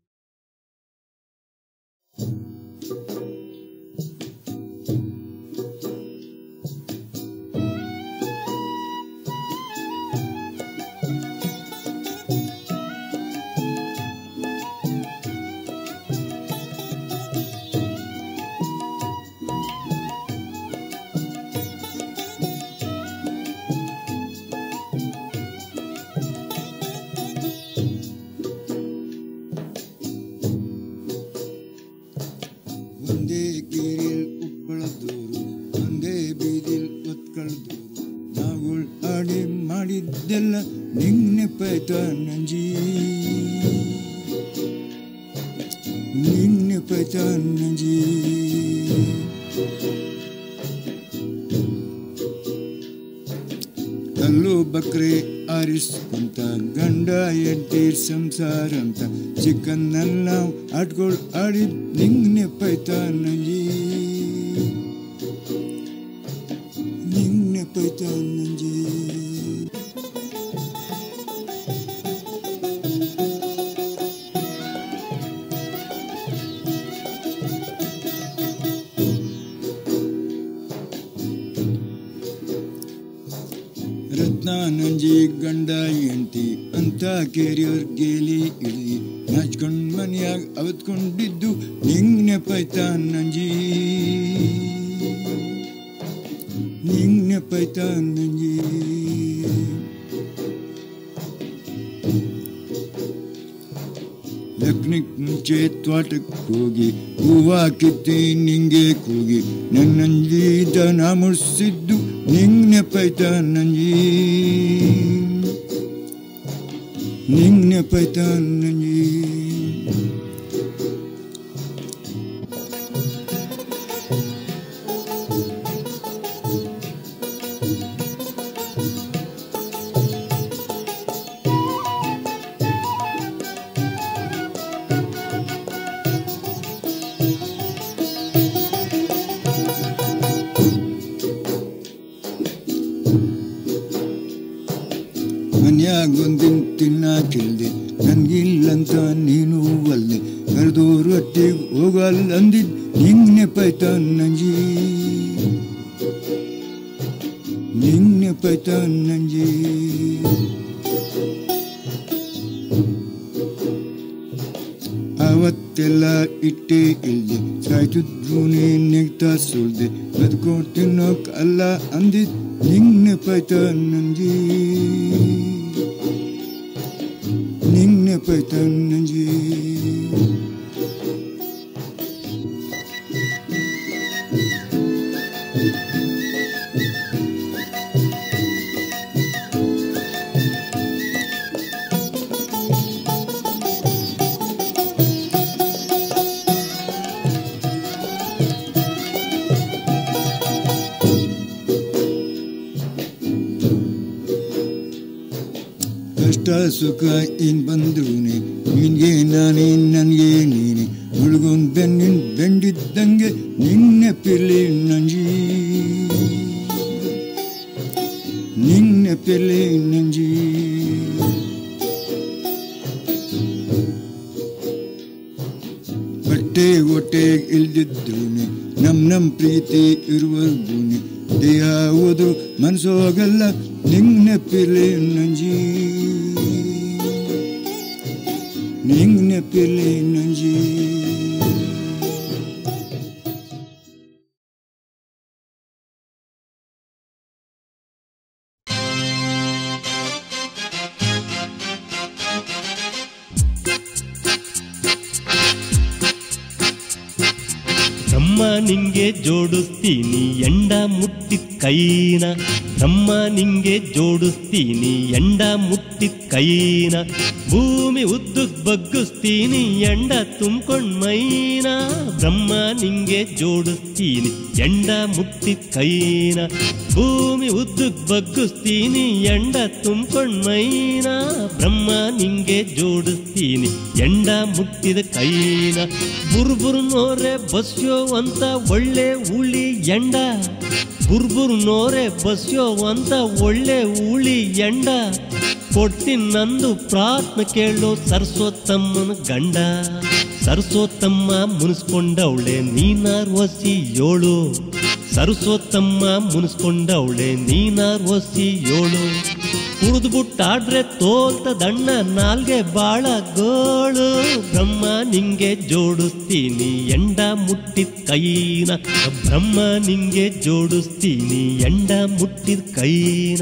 Speaker 4: ಒಂದೇ ಕೇರಿಲ್ ಉಪ್ಪಳದೋರು ಒಂದೇ ಬೀದಿಲ್ ಒತ್ಕಳ್ದೋರು ನಾವುಳ್ ಆಡಿ ಮಾಡಿದ್ದೆಲ್ಲ ನಿಂಗ್ ನೆಪಾಯ್ತ ನಂಜಿ ನಿಂಗ್ ನೆಪಾಯ್ತ ನಂಜಿ ಕಲ್ಲು ಬಕ್ರೆ ಆರಿಸ್ಕೊಂತ ಗಂಡ ಎಡ್ತೀರ್ ಸಂಸಾರ ಅಂತ ಚಿಕ್ಕನ್ನೆಲ್ಲ ಆಟ್ಗಳು ಆಡಿದ್ ನಿಂಗ್ ನೆಪಾಯ್ತ ನಂಜಿ ನಿಂಗ್ ನೆಪಾಯ್ತ ನಂಜಿ ನಂಜಿ ಗಂಡ ಎಂಟಿ ಅಂತ ಕೆರಿಯರ್ ಗೇಲಿ ಇಳಿ ನಾಚ್ಕೊಂಡ್ ಮನ್ಯಾಗ ಅವತ್ಕೊಂಡಿದ್ದು ನಿಂಗ್ ನೆಪಾಯ್ತ ನಂಜಿ ನಿಂಗ್ ನೆಪಾಯ್ತ ನಂಜಿ ಲಗ್ನಕ್ ಮುಂಚೆ ತ್ವಾಟಕ್ಕೆ ಹೋಗಿ ಹೂವ ಕಿತ್ತಿ ನಿಂಗೆ ಕೂಗಿ ನನ್ನಂಜಿ ದನ ಮುಡ್ಸಿದ್ದು ನಿಂಗ್ ನೆಪಾಯ್ತ ನಂಜಿ ನಿಂಗ್ ನೆಪಾಯ್ತ ನಂಜಿ ಮನ್ಯಾಗೊಂದಿನ ತಿನ್ನಾಕಿಲ್ದೆ ನನ್ಗಿಲ್ಲಂತ ನೀನು ಅಲ್ದೆ ಕರೆದೋರು ಒಟ್ಟಿಗೆ ಹೋಗಲ್ಲ ಅಂದಿದ್ ನಿಂಗ್ ನೆಪಾಯ್ತ ನಂಜಿ ನಿಂಗ್ ನೆಪಾಯ್ತ ನಂಜಿ ಅವತ್ತೆಲ್ಲ ಇಟ್ಟೇ ಇಲ್ದೆ ಸಾಯ್ತಿದ್ರು ನೆಗ್ತಾ ಸುಳ್ದೆ ಬದುಕೊಂಡು ತಿನ್ನೋಕ್ ಅಲ್ಲ ಅಂದಿದ್ ನಿಂಗ್ ನೆಪಾಯ್ತ ನಂಜಿ ನಿಂಗ್ ನೆಪಾಯ್ತ ನಂಜಿ ಕಷ್ಟ ಸುಖ ಏನ್ ಬಂದ್ರೂನೆ ನಿನ್ಗೆ ನಾನೇ ನನ್ಗೆ ನೀನೆ ಹುಡುಗನ್ ಬೆನ್ನಿನ್ ಬೆಂಡಿದ್ದಂಗೆ ನಿನ್ನೆ ಪಿರ್ಲಿ ನಂಜಿ ನಿನ್ನೆ ಪಿರ್ಲಿ ನಂಜಿ ಬಟ್ಟೆ ಹೊಟ್ಟೆ ಇಲ್ದಿದ್ರೂನೆ ನಮ್ ನಮ್ ಪ್ರೀತಿ ಇರುವರ್ಗೂನೆ ದೇಹ ಹೋದ್ರು ಮನ್ಸೋಗಲ್ಲ ನಿಂಗ್ ನೆಪ್ಪಿರ್ಲಿ ನಂಜಿ ನಿಂಗ್ ನೆಪ್ಪಿರ್ಲಿ ನಂಜಿ
Speaker 5: ಬ್ರಹ್ಮ ನಿಂಗೆ ಜೋಡಿಸ್ತೀನಿ ಎಂಡ ಮುಟ್ಟಿದ ಕೈನ ಬ್ರಹ್ಮ ನಿಂಗೆ ಜೋಡಿಸ್ತೀನಿ ಎಂಡ ಮುಟ್ಟಿದ ಕೈನ ಭೂಮಿ ಉದ್ದಕ್ ಬಗ್ಗಿಸ್ತೀನಿ ಎಂಡ ತುಂಬ್ಕೊಂಡ್ ಮೈನ ಬ್ರಹ್ಮ ನಿಂಗೆ ಜೋಡಿಸ್ತೀನಿ ಎಂಡ ಮುಟ್ಟಿದ ಕೈನ ಭೂಮಿ ಉದ್ದಕ್ ಬಗ್ಗಿಸ್ತೀನಿ ಎಂಡ ತುಂಬ್ಕೊಂಡ್ ಮೈನ ಬ್ರಹ್ಮ ನಿಂಗೆ ಜೋಡಿಸ್ತೀನಿ ಎಂಡ ಮುಟ್ಟಿದ ಕೈನ ಬುರ್ಬುರ್ ನೋರೆ ಬಸ್ಯೋ ಅಂತ ಒಳ್ಳೆ ಉಳಿ ಎಂಡ ಬುರ್ಬುರ್ ನೋರೆ ಬಸ್ಯೋ ಅಂತ ಒಳ್ಳೆ ಉಳಿ ಎಂಡ ಕೊಡ್ತೀನಿ ನಂದು ಪ್ರಾರ್ಥನೆ ಕೇಳೋ ಸರಸ್ವತಮ್ಮನ ಗಂಡ ಸರಸ್ವತಮ್ಮ ಮುನಿಸ್ಕೊಂಡವಳೆ ನೀನಾರ್ ಒಸಿ ಏಳು ಸರಸ್ವತಮ್ಮ ಮುನಿಸ್ಕೊಂಡವಳೆ ನೀನಾರ್ ಒಸಿ ಏಳು ಕುಡಿದ್ಬಿಟ್ಟಾಡ್ರೆ ತೋಲ್ತದಣ್ಣ ನಾಲ್ಗೆ ಬಾಳ ಗೋಳು ಬ್ರಹ್ಮ ನಿಂಗೆ ಜೋಡಿಸ್ತೀನಿ ಎಂಡ ಮುಟ್ಟಿದ ಕೈನ ಬ್ರಹ್ಮ ನಿಂಗೆ ಜೋಡಿಸ್ತೀನಿ ಎಂಡ ಮುಟ್ಟಿದ ಕೈನ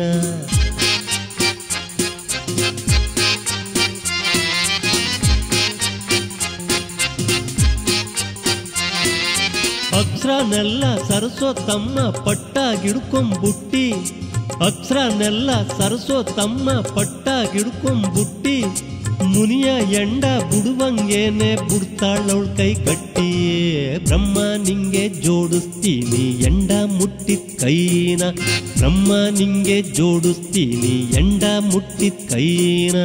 Speaker 5: ಅಕ್ಷರನೆಲ್ಲ ಸರಸ್ವತಮ್ಮ ಪಟ್ಟಾಗಿಡ್ಕೊಂಬುಟ್ಟಿ ಅಕ್ಷರನೆಲ್ಲ ಸರಸ್ವತಮ್ಮ ಪಟ್ಟಾಗಿಡ್ಕೊಂಬುಟ್ಟಿ ಮುನಿಯ ಎಂಡ ಬುಡುವಂಗೇನೆ ಬುಡ್ತಾಳವಳ ಕೈ ಕಟ್ಟಿ ಬ್ರಹ್ಮ ನಿಂಗೆ ಜೋಡಿಸ್ತೀನಿ ಎಂಡ ಮುಟ್ಟಿದ ಕೈನ ಬ್ರಹ್ಮ ನಿಂಗೆ ಜೋಡಿಸ್ತೀನಿ ಎಂಡ ಮುಟ್ಟಿದ ಕೈನ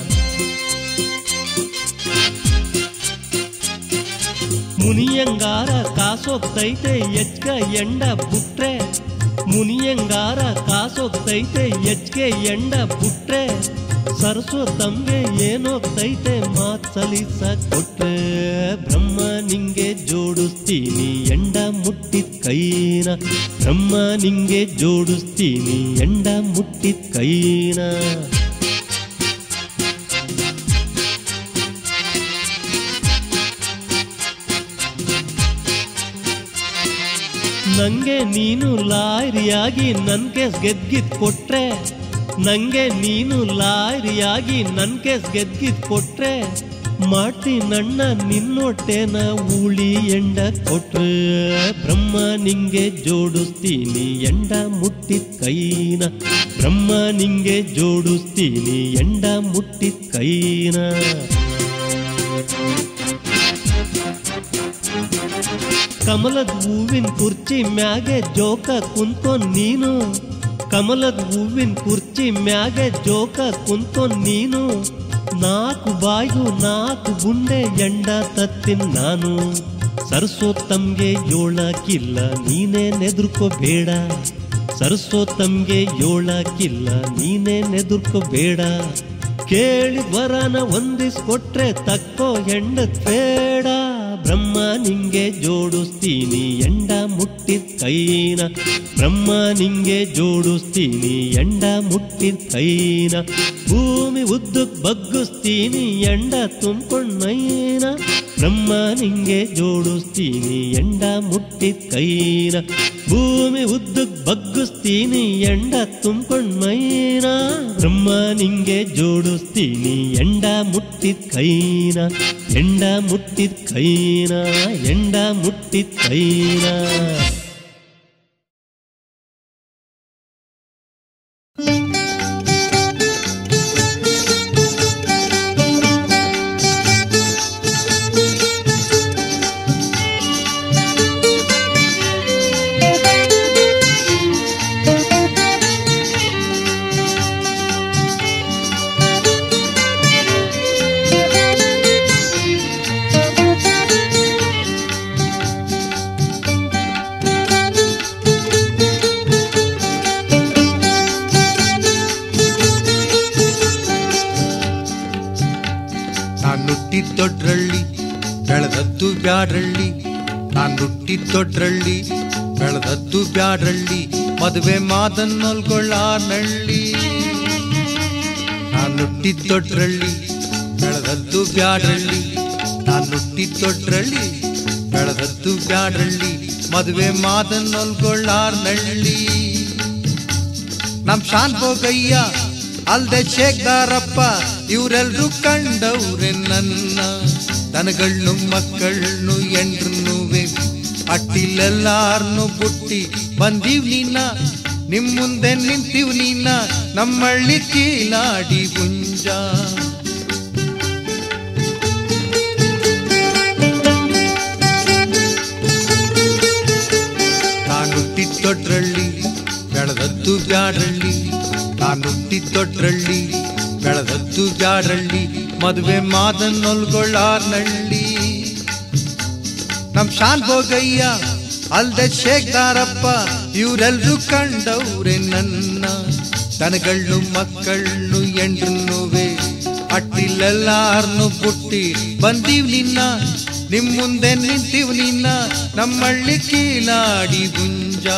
Speaker 5: ಮುನಿಯಂಗಾರ ಕಾಸೋಗ್ತೈತೆ ಎಚ್ಕ ಎಂಡ ಬುಟ್ರೆ ಮುನಿಯಂಗಾರ ಕಾಸೋಗ್ತೈತೆ ಎಚ್ಕೆ ಎಂಡ ಬುಟ್ರೆ ಸರಸ್ವತಂಗೆ ಏನೋಗ್ತೈತೆ ಮಾತ್ ಸಲಿಸ ಕೊಟ್ರೆ ಬ್ರಹ್ಮ ನಿಂಗೆ ಜೋಡಿಸ್ತೀನಿ ಎಂಡ ಮುಟ್ಟ ಮುಟ್ಟಿದ ಕೈನ ಬ್ರಹ್ಮ ನಿಂಗೆ ಜೋಡಿಸ್ತೀನಿ ಎಂಡ ಮುಟ್ಟಿದ ಕೈನ ನಂಗೆ ನೀನು ಲಾರಿಯಾಗಿ ನನ್ ಕೇಸ್ ಗೆದ್ಗಿದ್ ಕೊಟ್ರೆ ನಂಗೆ ನೀನು ಲಾರಿಯಾಗಿ ನನ್ ಕೇಸ್ ಗೆದ್ಗಿದ್ ಕೊಟ್ರೆ ಮಾಡ್ತೀನಣ್ಣ ನಿನ್ನೊಟ್ಟೆನ ಉಳಿ ಎಂಡ ಕೊಟ್ರೆ ಬ್ರಹ್ಮ ನಿಂಗೆ ಜೋಡಿಸ್ತೀನಿ ಎಂಡ ಮುಟ್ಟಿದ ಕೈನ ಬ್ರಹ್ಮ ನಿಂಗೆ ಜೋಡಿಸ್ತೀನಿ ಎಂಡ ಮುಟ್ಟಿದ ಕೈನ ಕಮಲದ ಹೂವಿನ ಕುರ್ಚಿ ಮ್ಯಾಗೆ ಜೋಕ ಕುಂತ್ಕೊಂಡ್ ನೀನು ಕಮಲದ ಹೂವಿನ ಕುರ್ಚಿ ಮ್ಯಾಗೆ ಜೋಕ ಕುಂತ್ಕೊಂಡ್ ನೀನು ನಾಲ್ಕು ಬಾಯು ನಾಲ್ಕು ಗುಂಡೆ ಎಂಡ ತತ್ತಿನ್ ನಾನು ಸರಸ್ವತಮ್ಗೆ ಏಳಕ್ಕಿಲ್ಲ ನೀನೇ ನೆದುರ್ಕೋಬೇಡ ಸರಸ್ವತಮ್ಗೆ ಏಳಕ್ಕಿಲ್ಲ ನೀನೇ ನೆದುರ್ಕೋಬೇಡ ಕೇಳಿ ವರನ ಹೊಂದಿಸ್ಕೊಟ್ರೆ ತಕ್ಕೋ ಹೆಂಡ ಬೇಡ ಬ್ರಹ್ಮ ನಿಂಗೆ ಜೋಡಿಸ್ತೀನಿ ಎಂಡ ಮುಟ್ಟಿದ ಕೈನ ಬ್ರಹ್ಮ ನಿಂಗೆ ಜೋಡಿಸ್ತೀನಿ ಎಂಡ ಮುಟ್ಟಿದ ಕೈನ ಭೂಮಿ ಉದ್ದಕ್ ಬಗ್ಗಿಸ್ತೀನಿ ಎಂಡ ತುಂಬ್ಕೊಂಡ್ ಮೈನ ಬ್ರಹ್ಮ ನಿಂಗೆ ಜೋಡಿಸ್ತೀನಿ ಎಂಡ ಮುಟ್ಟಿದ ಕೈನ ಭೂಮಿ ಉದ್ದಕ್ ಬಗ್ಗಿಸ್ತೀನಿ ಎಂಡ ತುಂಬ್ಕೊಂಡ್ ಮೈನ ಬ್ರಹ್ಮ ನಿಂಗೆ ಜೋಡಿಸ್ತೀನಿ ಎಂಡ ಮುಟ್ಟಿದ ಕೈನ ಎಂಡ ಮುಟ್ಟಿದ ಕೈನ ಎಂಡ ಮುಟ್ಟಿದ ಕೈನ
Speaker 1: ನಾನ್ ಹುಟ್ಟಿದ್ದೊಡ್ರಳ್ಳಿ ಬೆಳೆದದ್ದು ಬ್ಯಾಡ್ರಳ್ಳಿ ನಾನ್ ಹುಟ್ಟಿದ್ದೊಡ್ರಳ್ಳಿ ಬೆಳೆದದ್ದು ಬ್ಯಾಡ್ರಳ್ಳಿ ಮದುವೆ ಮಾದನ್ನೊಲ್ಗೊಳ್ಳಾರ್ನಳ್ಳಿ ನಾನ್ ಹುಟ್ಟಿದ್ದೊಡ್ರಳ್ಳಿ ಬೆಳೆದದ್ದು ಬ್ಯಾಡ್ರಳ್ಳಿ ನಾನ್ ಹುಟ್ಟಿದ್ದೊಡ್ರಳ್ಳಿ ಬೆಳೆದದ್ದು ಬ್ಯಾಡ್ರಳ್ಳಿ ಮದುವೆ ಮಾದನ್ನೊಲ್ಗೊಳ್ಳಾರ್ನಳ್ಳಿ ನಮ್ ಶಾನ್ ಭೋಗಯ್ಯ ಅಲ್ದೆ ಶೇಖದಾರಪ್ಪ ಇವರೆಲ್ರೂ ಕಂಡವ್ರೆ ನನ್ನ ದನಗಳ್ನು ಮಕ್ಕಳ್ನು ಎಂಡ್ರನ್ನುವೆ ಅಟ್ಟಿಲೆಲ್ಲಾರ್ನು ಬುಟ್ಟಿ ಬಂದೀವ್ ನೀನ ನಿಮ್ ಮುಂದೆ ನಿಂತೀವ್ ನೀನ ನಮ್ಮಳ್ಳಿ ಕೀಲಾಡಿ ಗುಂಜ ನಾನು ಹುಟ್ಟಿದ್ದೊಡ್ರಳ್ಳಿ ಬೆಳೆದದ್ದು ಬ್ಯಾಡ್ರಳ್ಳಿ ನಾನು ಹುಟ್ಟಿದ್ದೊಡ್ರಳ್ಳಿ ಬೆಳೆದದ್ದು ಬ್ಯಾಡ್ರಳ್ಳಿ ಮದುವೆ ಮಾದನ್ನೊಲ್ಗೊಳ್ಳಾರ್ನಳ್ಳಿ ನಮ್ ಶಾನ್ ಭೋಗಯ್ಯ ಅಲ್ದೆ ಶೇಖದಾರಪ್ಪ ಇವರೆಲ್ರೂ ಕಂಡವ್ರೆ ನನ್ನ ದನಗಳ್ನು ಮಕ್ಕಳ್ನು ಎಂಡ್ರನ್ನುವೆ ಅಟ್ಟಿಲೆಲ್ಲಾರ್ನು ಬುಟ್ಟಿ ಬಂದೀವ್ ನಿನ್ನ ನಿಮ್ ಮುಂದೆ ನಿಂತೀವ್ ನಿನ್ನ ನಮ್ಮಳ್ಳಿ ಕೀಲಾಡಿ ಗುಂಜ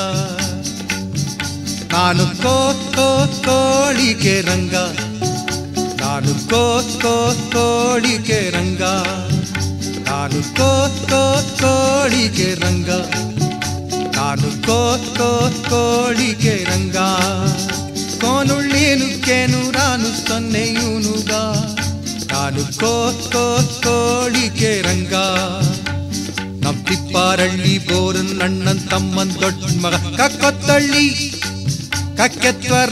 Speaker 1: ನಾನು ಕೋ ಕೋ ಕೋಳಿಗೆ ರಂಗ ನಾನು ಕೋ ಕೋ ಕೋಳಿಗೆ ರಂಗ ನಾನು ಕೋ ಕೋ ಕೋಳಿಗೆ ರಂಗ ನಾನು ಕೋ ಕೋ ಕೋಳಿಗೆ ರಂಗ ಕೋನುಳ್ಳೇನು ಕೇನು ರಾನು ಸೊನ್ನೆಯೂನುಗ ನಾನು ಕೋ ಕೋ ಕೋಳಿಗೆ ರಂಗ ನಮ್ ತಿಪ್ಪಾರಳ್ಳಿ ಬೋರನ್ ಅಣ್ಣನ್ ತಮ್ಮನ್ ದೊಡ್ಡ ಮಗ ಕಕ್ಕೊತ್ತಳ್ಳಿ ಕಕ್ಕೆತ್ವರ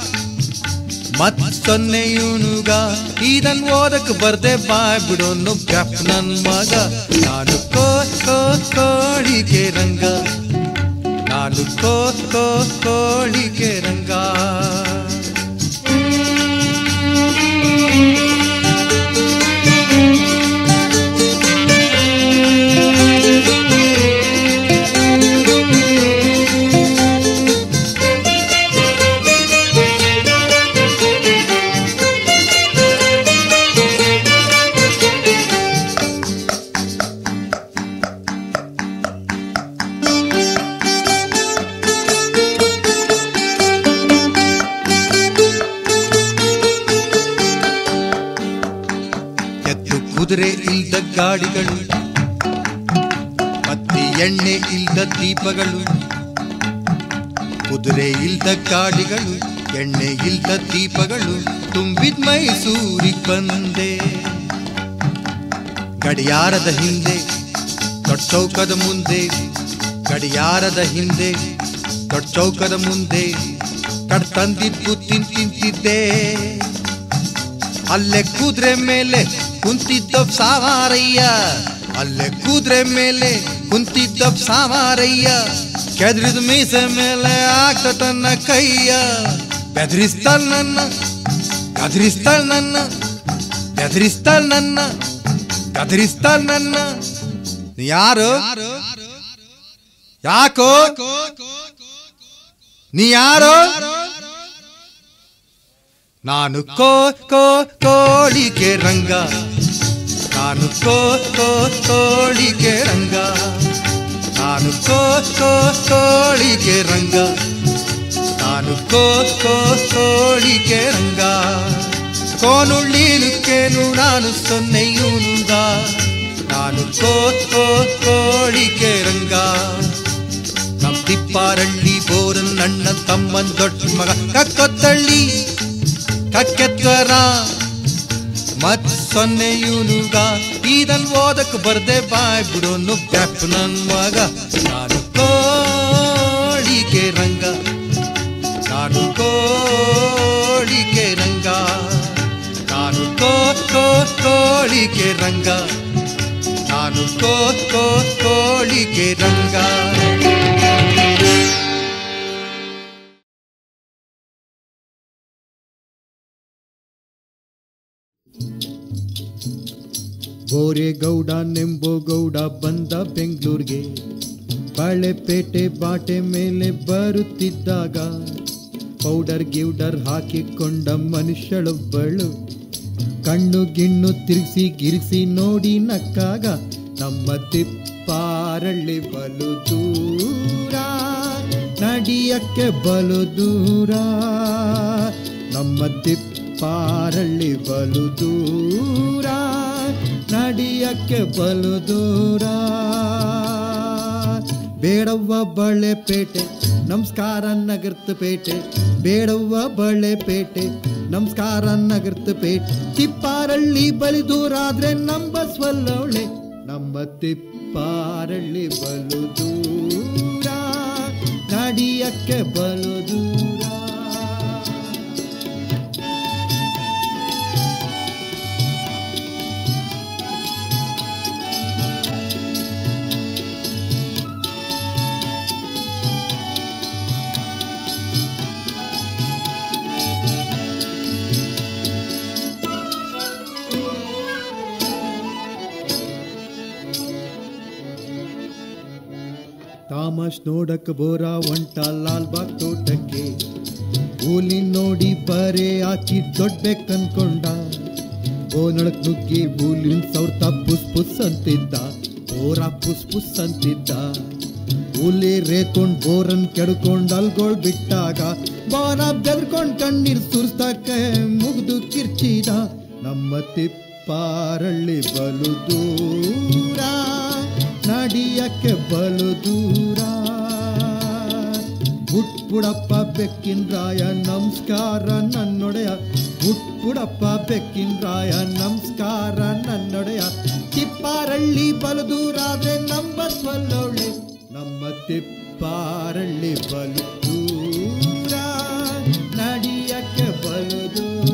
Speaker 1: ಮತ್ತೊನ್ನೆಯೂನುಗ ಇದನ್ ಓದಕ್ ಬರ್ದೆ ಬಾಯ್ ಬಿಡೋನು ಬ್ಯಾಪ್ ನನ್ ಮಗ ನಾನು ಕೋ ಕೋ ಕೋಳಿಗೆ ರಂಗ ನಾನು ಕೋ ಕೋ ಕೋಳಿಗೆ ರಂಗ ಕುದುರೆ ಇಲ್ದ ಗಾಡಿಗಳು ಮತ್ತೆ ಎಣ್ಣೆ ಇಲ್ದ ದೀಪಗಳು ಕುದುರೆ ಇಲ್ದ ಗಾಡಿಗಳು ಎಣ್ಣೆ ಇಲ್ದ ದೀಪಗಳು ತುಂಬಿದ ಮೈಸೂರಿಗೆ ಬಂದೆ ಗಡಿಯಾರದ ಹಿಂದೆ ದೊಡ್ಡ ಚೌಕದ ಮುಂದೆ ಗಡಿಯಾರದ ಹಿಂದೆ ದೊಡ್ಡ ಚೌಕದ ಮುಂದೆ ಕಡ್ ತಂದಿದ್ದು ತಿನ್ ತಿಂತಿದ್ದೆ ಅಲ್ಲೇ ಕುದುರೆ ಮೇಲೆ ಕುಂತಿದ್ದ ಸಾವಾರಯ್ಯ ಅಲ್ಲೇ ಕುದುರೆ ಮೇಲೆ ಕುಂತಿದ್ದ ಸಾವಾರಯ್ಯ ಕೆದ್ರಿದ ಮೀಸೆ ಮೇಲೆ ಆಗ್ತ ತನ್ನ ಕೈಯ ಬೆದರಿಸ್ತಾಳ ನನ್ನ ಗದರಿಸ್ತಾಳ ನನ್ನ ಬೆದರಿಸ್ತಾಳ ನನ್ನ ಗದರಿಸ್ತಾಳ ನನ್ನ ನೀ ಯಾರು ಯಾಕೋ ನೀ ಯಾರು ನಾನು ಕೋ ಕೋ ಕೋಳಿಗೆ ರಂಗ ನಾನು ಕೋ ಕೋ ಕೋಳಿಗೆ ರಂಗ ನಾನು ಕೋ ಕೋ ಕೋಳಿಗೆ ರಂಗ ನಾನು ಕೋ ಕೋ ಕೋಳಿಗೆ ರಂಗ ಕೋನುಳ್ಳಿನುಕ್ಕೇನು ನಾನು ಸೊನ್ನೆಯೂನುಂದ ನಾನು ಕೋ ಕೋ ಕೋಳಿಗೆ ರಂಗ ನಮ್ ತಿಪ್ಪಾರಳ್ಳಿ ಬೋರನ್ ಅಣ್ಣ ತಮ್ಮನ್ ದೊಡ್ಡ ಮಗ ಕಕ್ಕೊತ್ತಳ್ಳಿ ಕಕ್ಕೆತ್ತರ ಮತ್ ಸೊನ್ನೆ ಇವನುಗ ಇದನ್ ಓದಕ್ ಬರ್ದೆ ಬಾಯ್ ಬಿಡೋನು ಬ್ಯಾಪ್ ನನ್ ಮಗ ನಾನು ಕೋಳಿಗೆ ರಂಗ ನಾನು ಕೋಳಿಗೆ ರಂಗ ನಾನು ಕೋ ಕೋ ಕೋಳಿಗೆ ರಂಗ ನಾನು ಕೋ ಕೋ ಕೋಳಿಗೆ ರಂಗ
Speaker 6: ಗೋರೆಗೌಡ ನೆಂಬೋಗೌಡ ಬಂದ ಬೆಂಗಳೂರಿಗೆ ಬಾಳೆಪೇಟೆ ಬಾಟೆ ಮೇಲೆ ಬರುತ್ತಿದ್ದಾಗ ಪೌಡರ್ ಗಿೌಡರ್ ಹಾಕಿಕೊಂಡ ಮನುಷ್ಯಳೊಬ್ಬಳು ಕಣ್ಣು ಗಿಣ್ಣು ತಿರುಗಿಸಿ ಗಿರಿಸಿ ನೋಡಿ ನಕ್ಕಾಗ ನಮ್ಮ ತಿಪ್ಪಾರಳ್ಳಿ ಬಲು ದೂರ ನಡಿಯಕ್ಕೆ ಬಲು ದೂರ ನಮ್ಮ ತಿಪ್ಪಾರಳ್ಳಿ ಬಲು ದೂರ ನಡಿಯಕ್ಕೆ ಬಲು ದೂರ ಬೇಡವ್ವ ಬಳೆಪೇಟೆ ನಮಸ್ಕಾರ ನಗರ್ತ ಪೇಟೆ ಬೇಡವ್ವ ಬಳೆಪೇಟೆ ನಮಸ್ಕಾರ ನಗರ್ತ ಪೇಟೆ ತಿಪ್ಪಾರಳ್ಳಿ ಬಲಿ ದೂರ ಆದ್ರೆ ನಂಬಸ್ವಲ್ಲವಳೆ ನಮ್ಮ ತಿಪ್ಪಾರಳ್ಳಿ ಬಲು ದೂರ ನಡಿಯಕ್ಕೆ ಬಲು ದೂರ ತಾಮಸ್ ನೋಡಕ್ ಬೋರ ಒಂಟ ಲಾಲ್ ಬಾಗ್ ತೋಟಕ್ಕೆ ಕೂಲಿ ನೋಡಿ ಬರೆ ಹಾಕಿ ದೊಡ್ಬೇಕ್ ಅನ್ಕೊಂಡ ಓನಳಕ್ ನುಗ್ಗಿ ಬೂಲಿನ್ ಸೌರ್ತ ಪುಸ್ ಪುಸ್ ಅಂತಿದ್ದ ಬೋರ ಪುಸ್ ಪುಸ್ ಅಂತಿದ್ದ ಕೂಲಿ ರೇತ್ಕೊಂಡ್ ಬೋರನ್ ಕೆಡ್ಕೊಂಡ್ ಅಲ್ಗೋಳ್ ಬಿಟ್ಟಾಗ ಬೋರ ಬೆದ್ಕೊಂಡ್ ಕಣ್ಣೀರ್ ಸುರ್ಸ್ತಕ್ಕ ಮುಗ್ದು ಕಿರ್ಚಿದ ನಮ್ಮ ತಿಪ್ಪಾರಳ್ಳಿ ಬಲು ದೂರ ನಡಿಯಕ್ಕೆ ಬಲು ದೂರ ಬುಟ್ಬುಡಪ್ಪ ಬೆಕ್ಕಿನ ರಾಯ ನಮಸ್ಕಾರ ನನ್ನೊಡೆಯ ಬುಟ್ಬುಡಪ್ಪ ಬೆಕ್ಕಿನ ರಾಯ ನಮಸ್ಕಾರ ನನ್ನೊಡೆಯ ತಿಪ್ಪಾರಳ್ಳಿ ಬಲು ದೂರ ಆದ್ರೆ ನಂಬಸ್ವಲ್ಲೊಳ್ಳೆ ನಮ್ಮ ತಿಪ್ಪಾರಳ್ಳಿ ಬಲು ದೂರ ನಡಿಯಕ್ಕೆ ಬಲು ದೂರ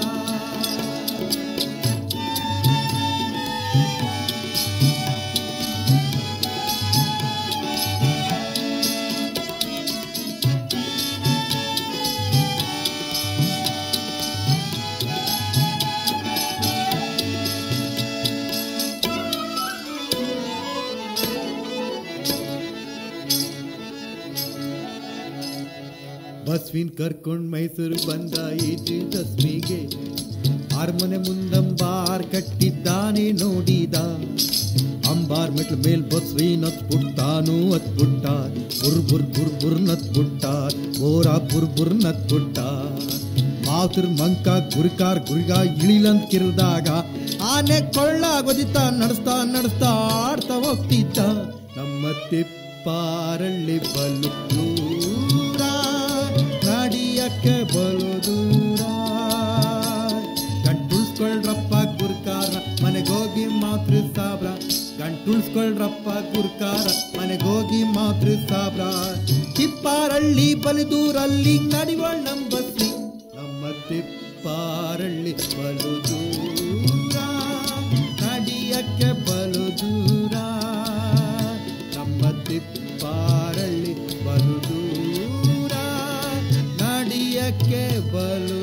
Speaker 6: ಬಸ್ವಿನ್ ಕರ್ಕೊಂಡ್ ಮೈಸೂರು ಬಂದ ಈಜು ದಸ್ಮಿಗೆ ಅರಮನೆ ಮುಂದಂಬಾರ್ ಕಟ್ಟಿದ್ದಾನೆ ನೋಡಿದ ಅಂಬಾರ್ ಮೆಟ್ಲ ಮೇಲ್ ಬಸ್ವಿನ್ ಹತ್ಬಿಟ್ಟಾನು ಹತ್ಬಿಟ್ಟ ಬುರ್ ಬುರ್ ಬುರ್ ಬುರ್ ನತ್ಬಿಟ್ಟ ಬೋರ ಬುರ್ ಬುರ್ ನತ್ಬಿಟ್ಟ ಮಾತೃ ಮಂಕ ಗುರಿಕಾರ್ ಗುರಿಗ ಇಳಿಲಂತ್ ಕಿರಿದಾಗ ಆನೆ ಕೊಳ್ಳಾಗೋದಿತ್ತ ನಡೆಸ್ತಾ ನಡೆಸ್ತಾ ಆಡ್ತಾ ಹೋಗ್ತಿದ್ದ ನಮ್ಮ ತಿಪ್ಪಾರಳ್ಳಿ ಬಲು ದೂರ ನಡಿಯಕ್ಕೆ ಬಲು ದೂರ ಗಂಟುಳ್ಸ್ಕೊಳ್ರಪ್ಪ ಗುರ್ಕಾರ ಮನೆಗೋಗಿ ಮಾತೃ ಸಾಬ್ರ ಗಂಟುಳ್ಸ್ಕೊಳ್ರಪ್ಪ ಗುರ್ಕಾರ ಮನೆಗೋಗಿ ಮಾತೃ ಸಾಬ್ರ ತಿಪ್ಪಾರಳ್ಳಿ ಬಲಿದೂರಲ್ಲಿ ನಡಿವಳ್ ನಮ್ ಬಸ್ಲಿ ನಮ್ಮ ತಿಪ್ಪಾರಳ್ಳಿ ಬಲು ದೂರ ನಡಿಯಕ್ಕೆ ಬಲು ದೂರ ನಮ್ಮ ತಿಪ್ಪಾರಳ್ಳಿ ಬಲು ದೂರ ನಡಿಯಕ್ಕೆ ಬಲು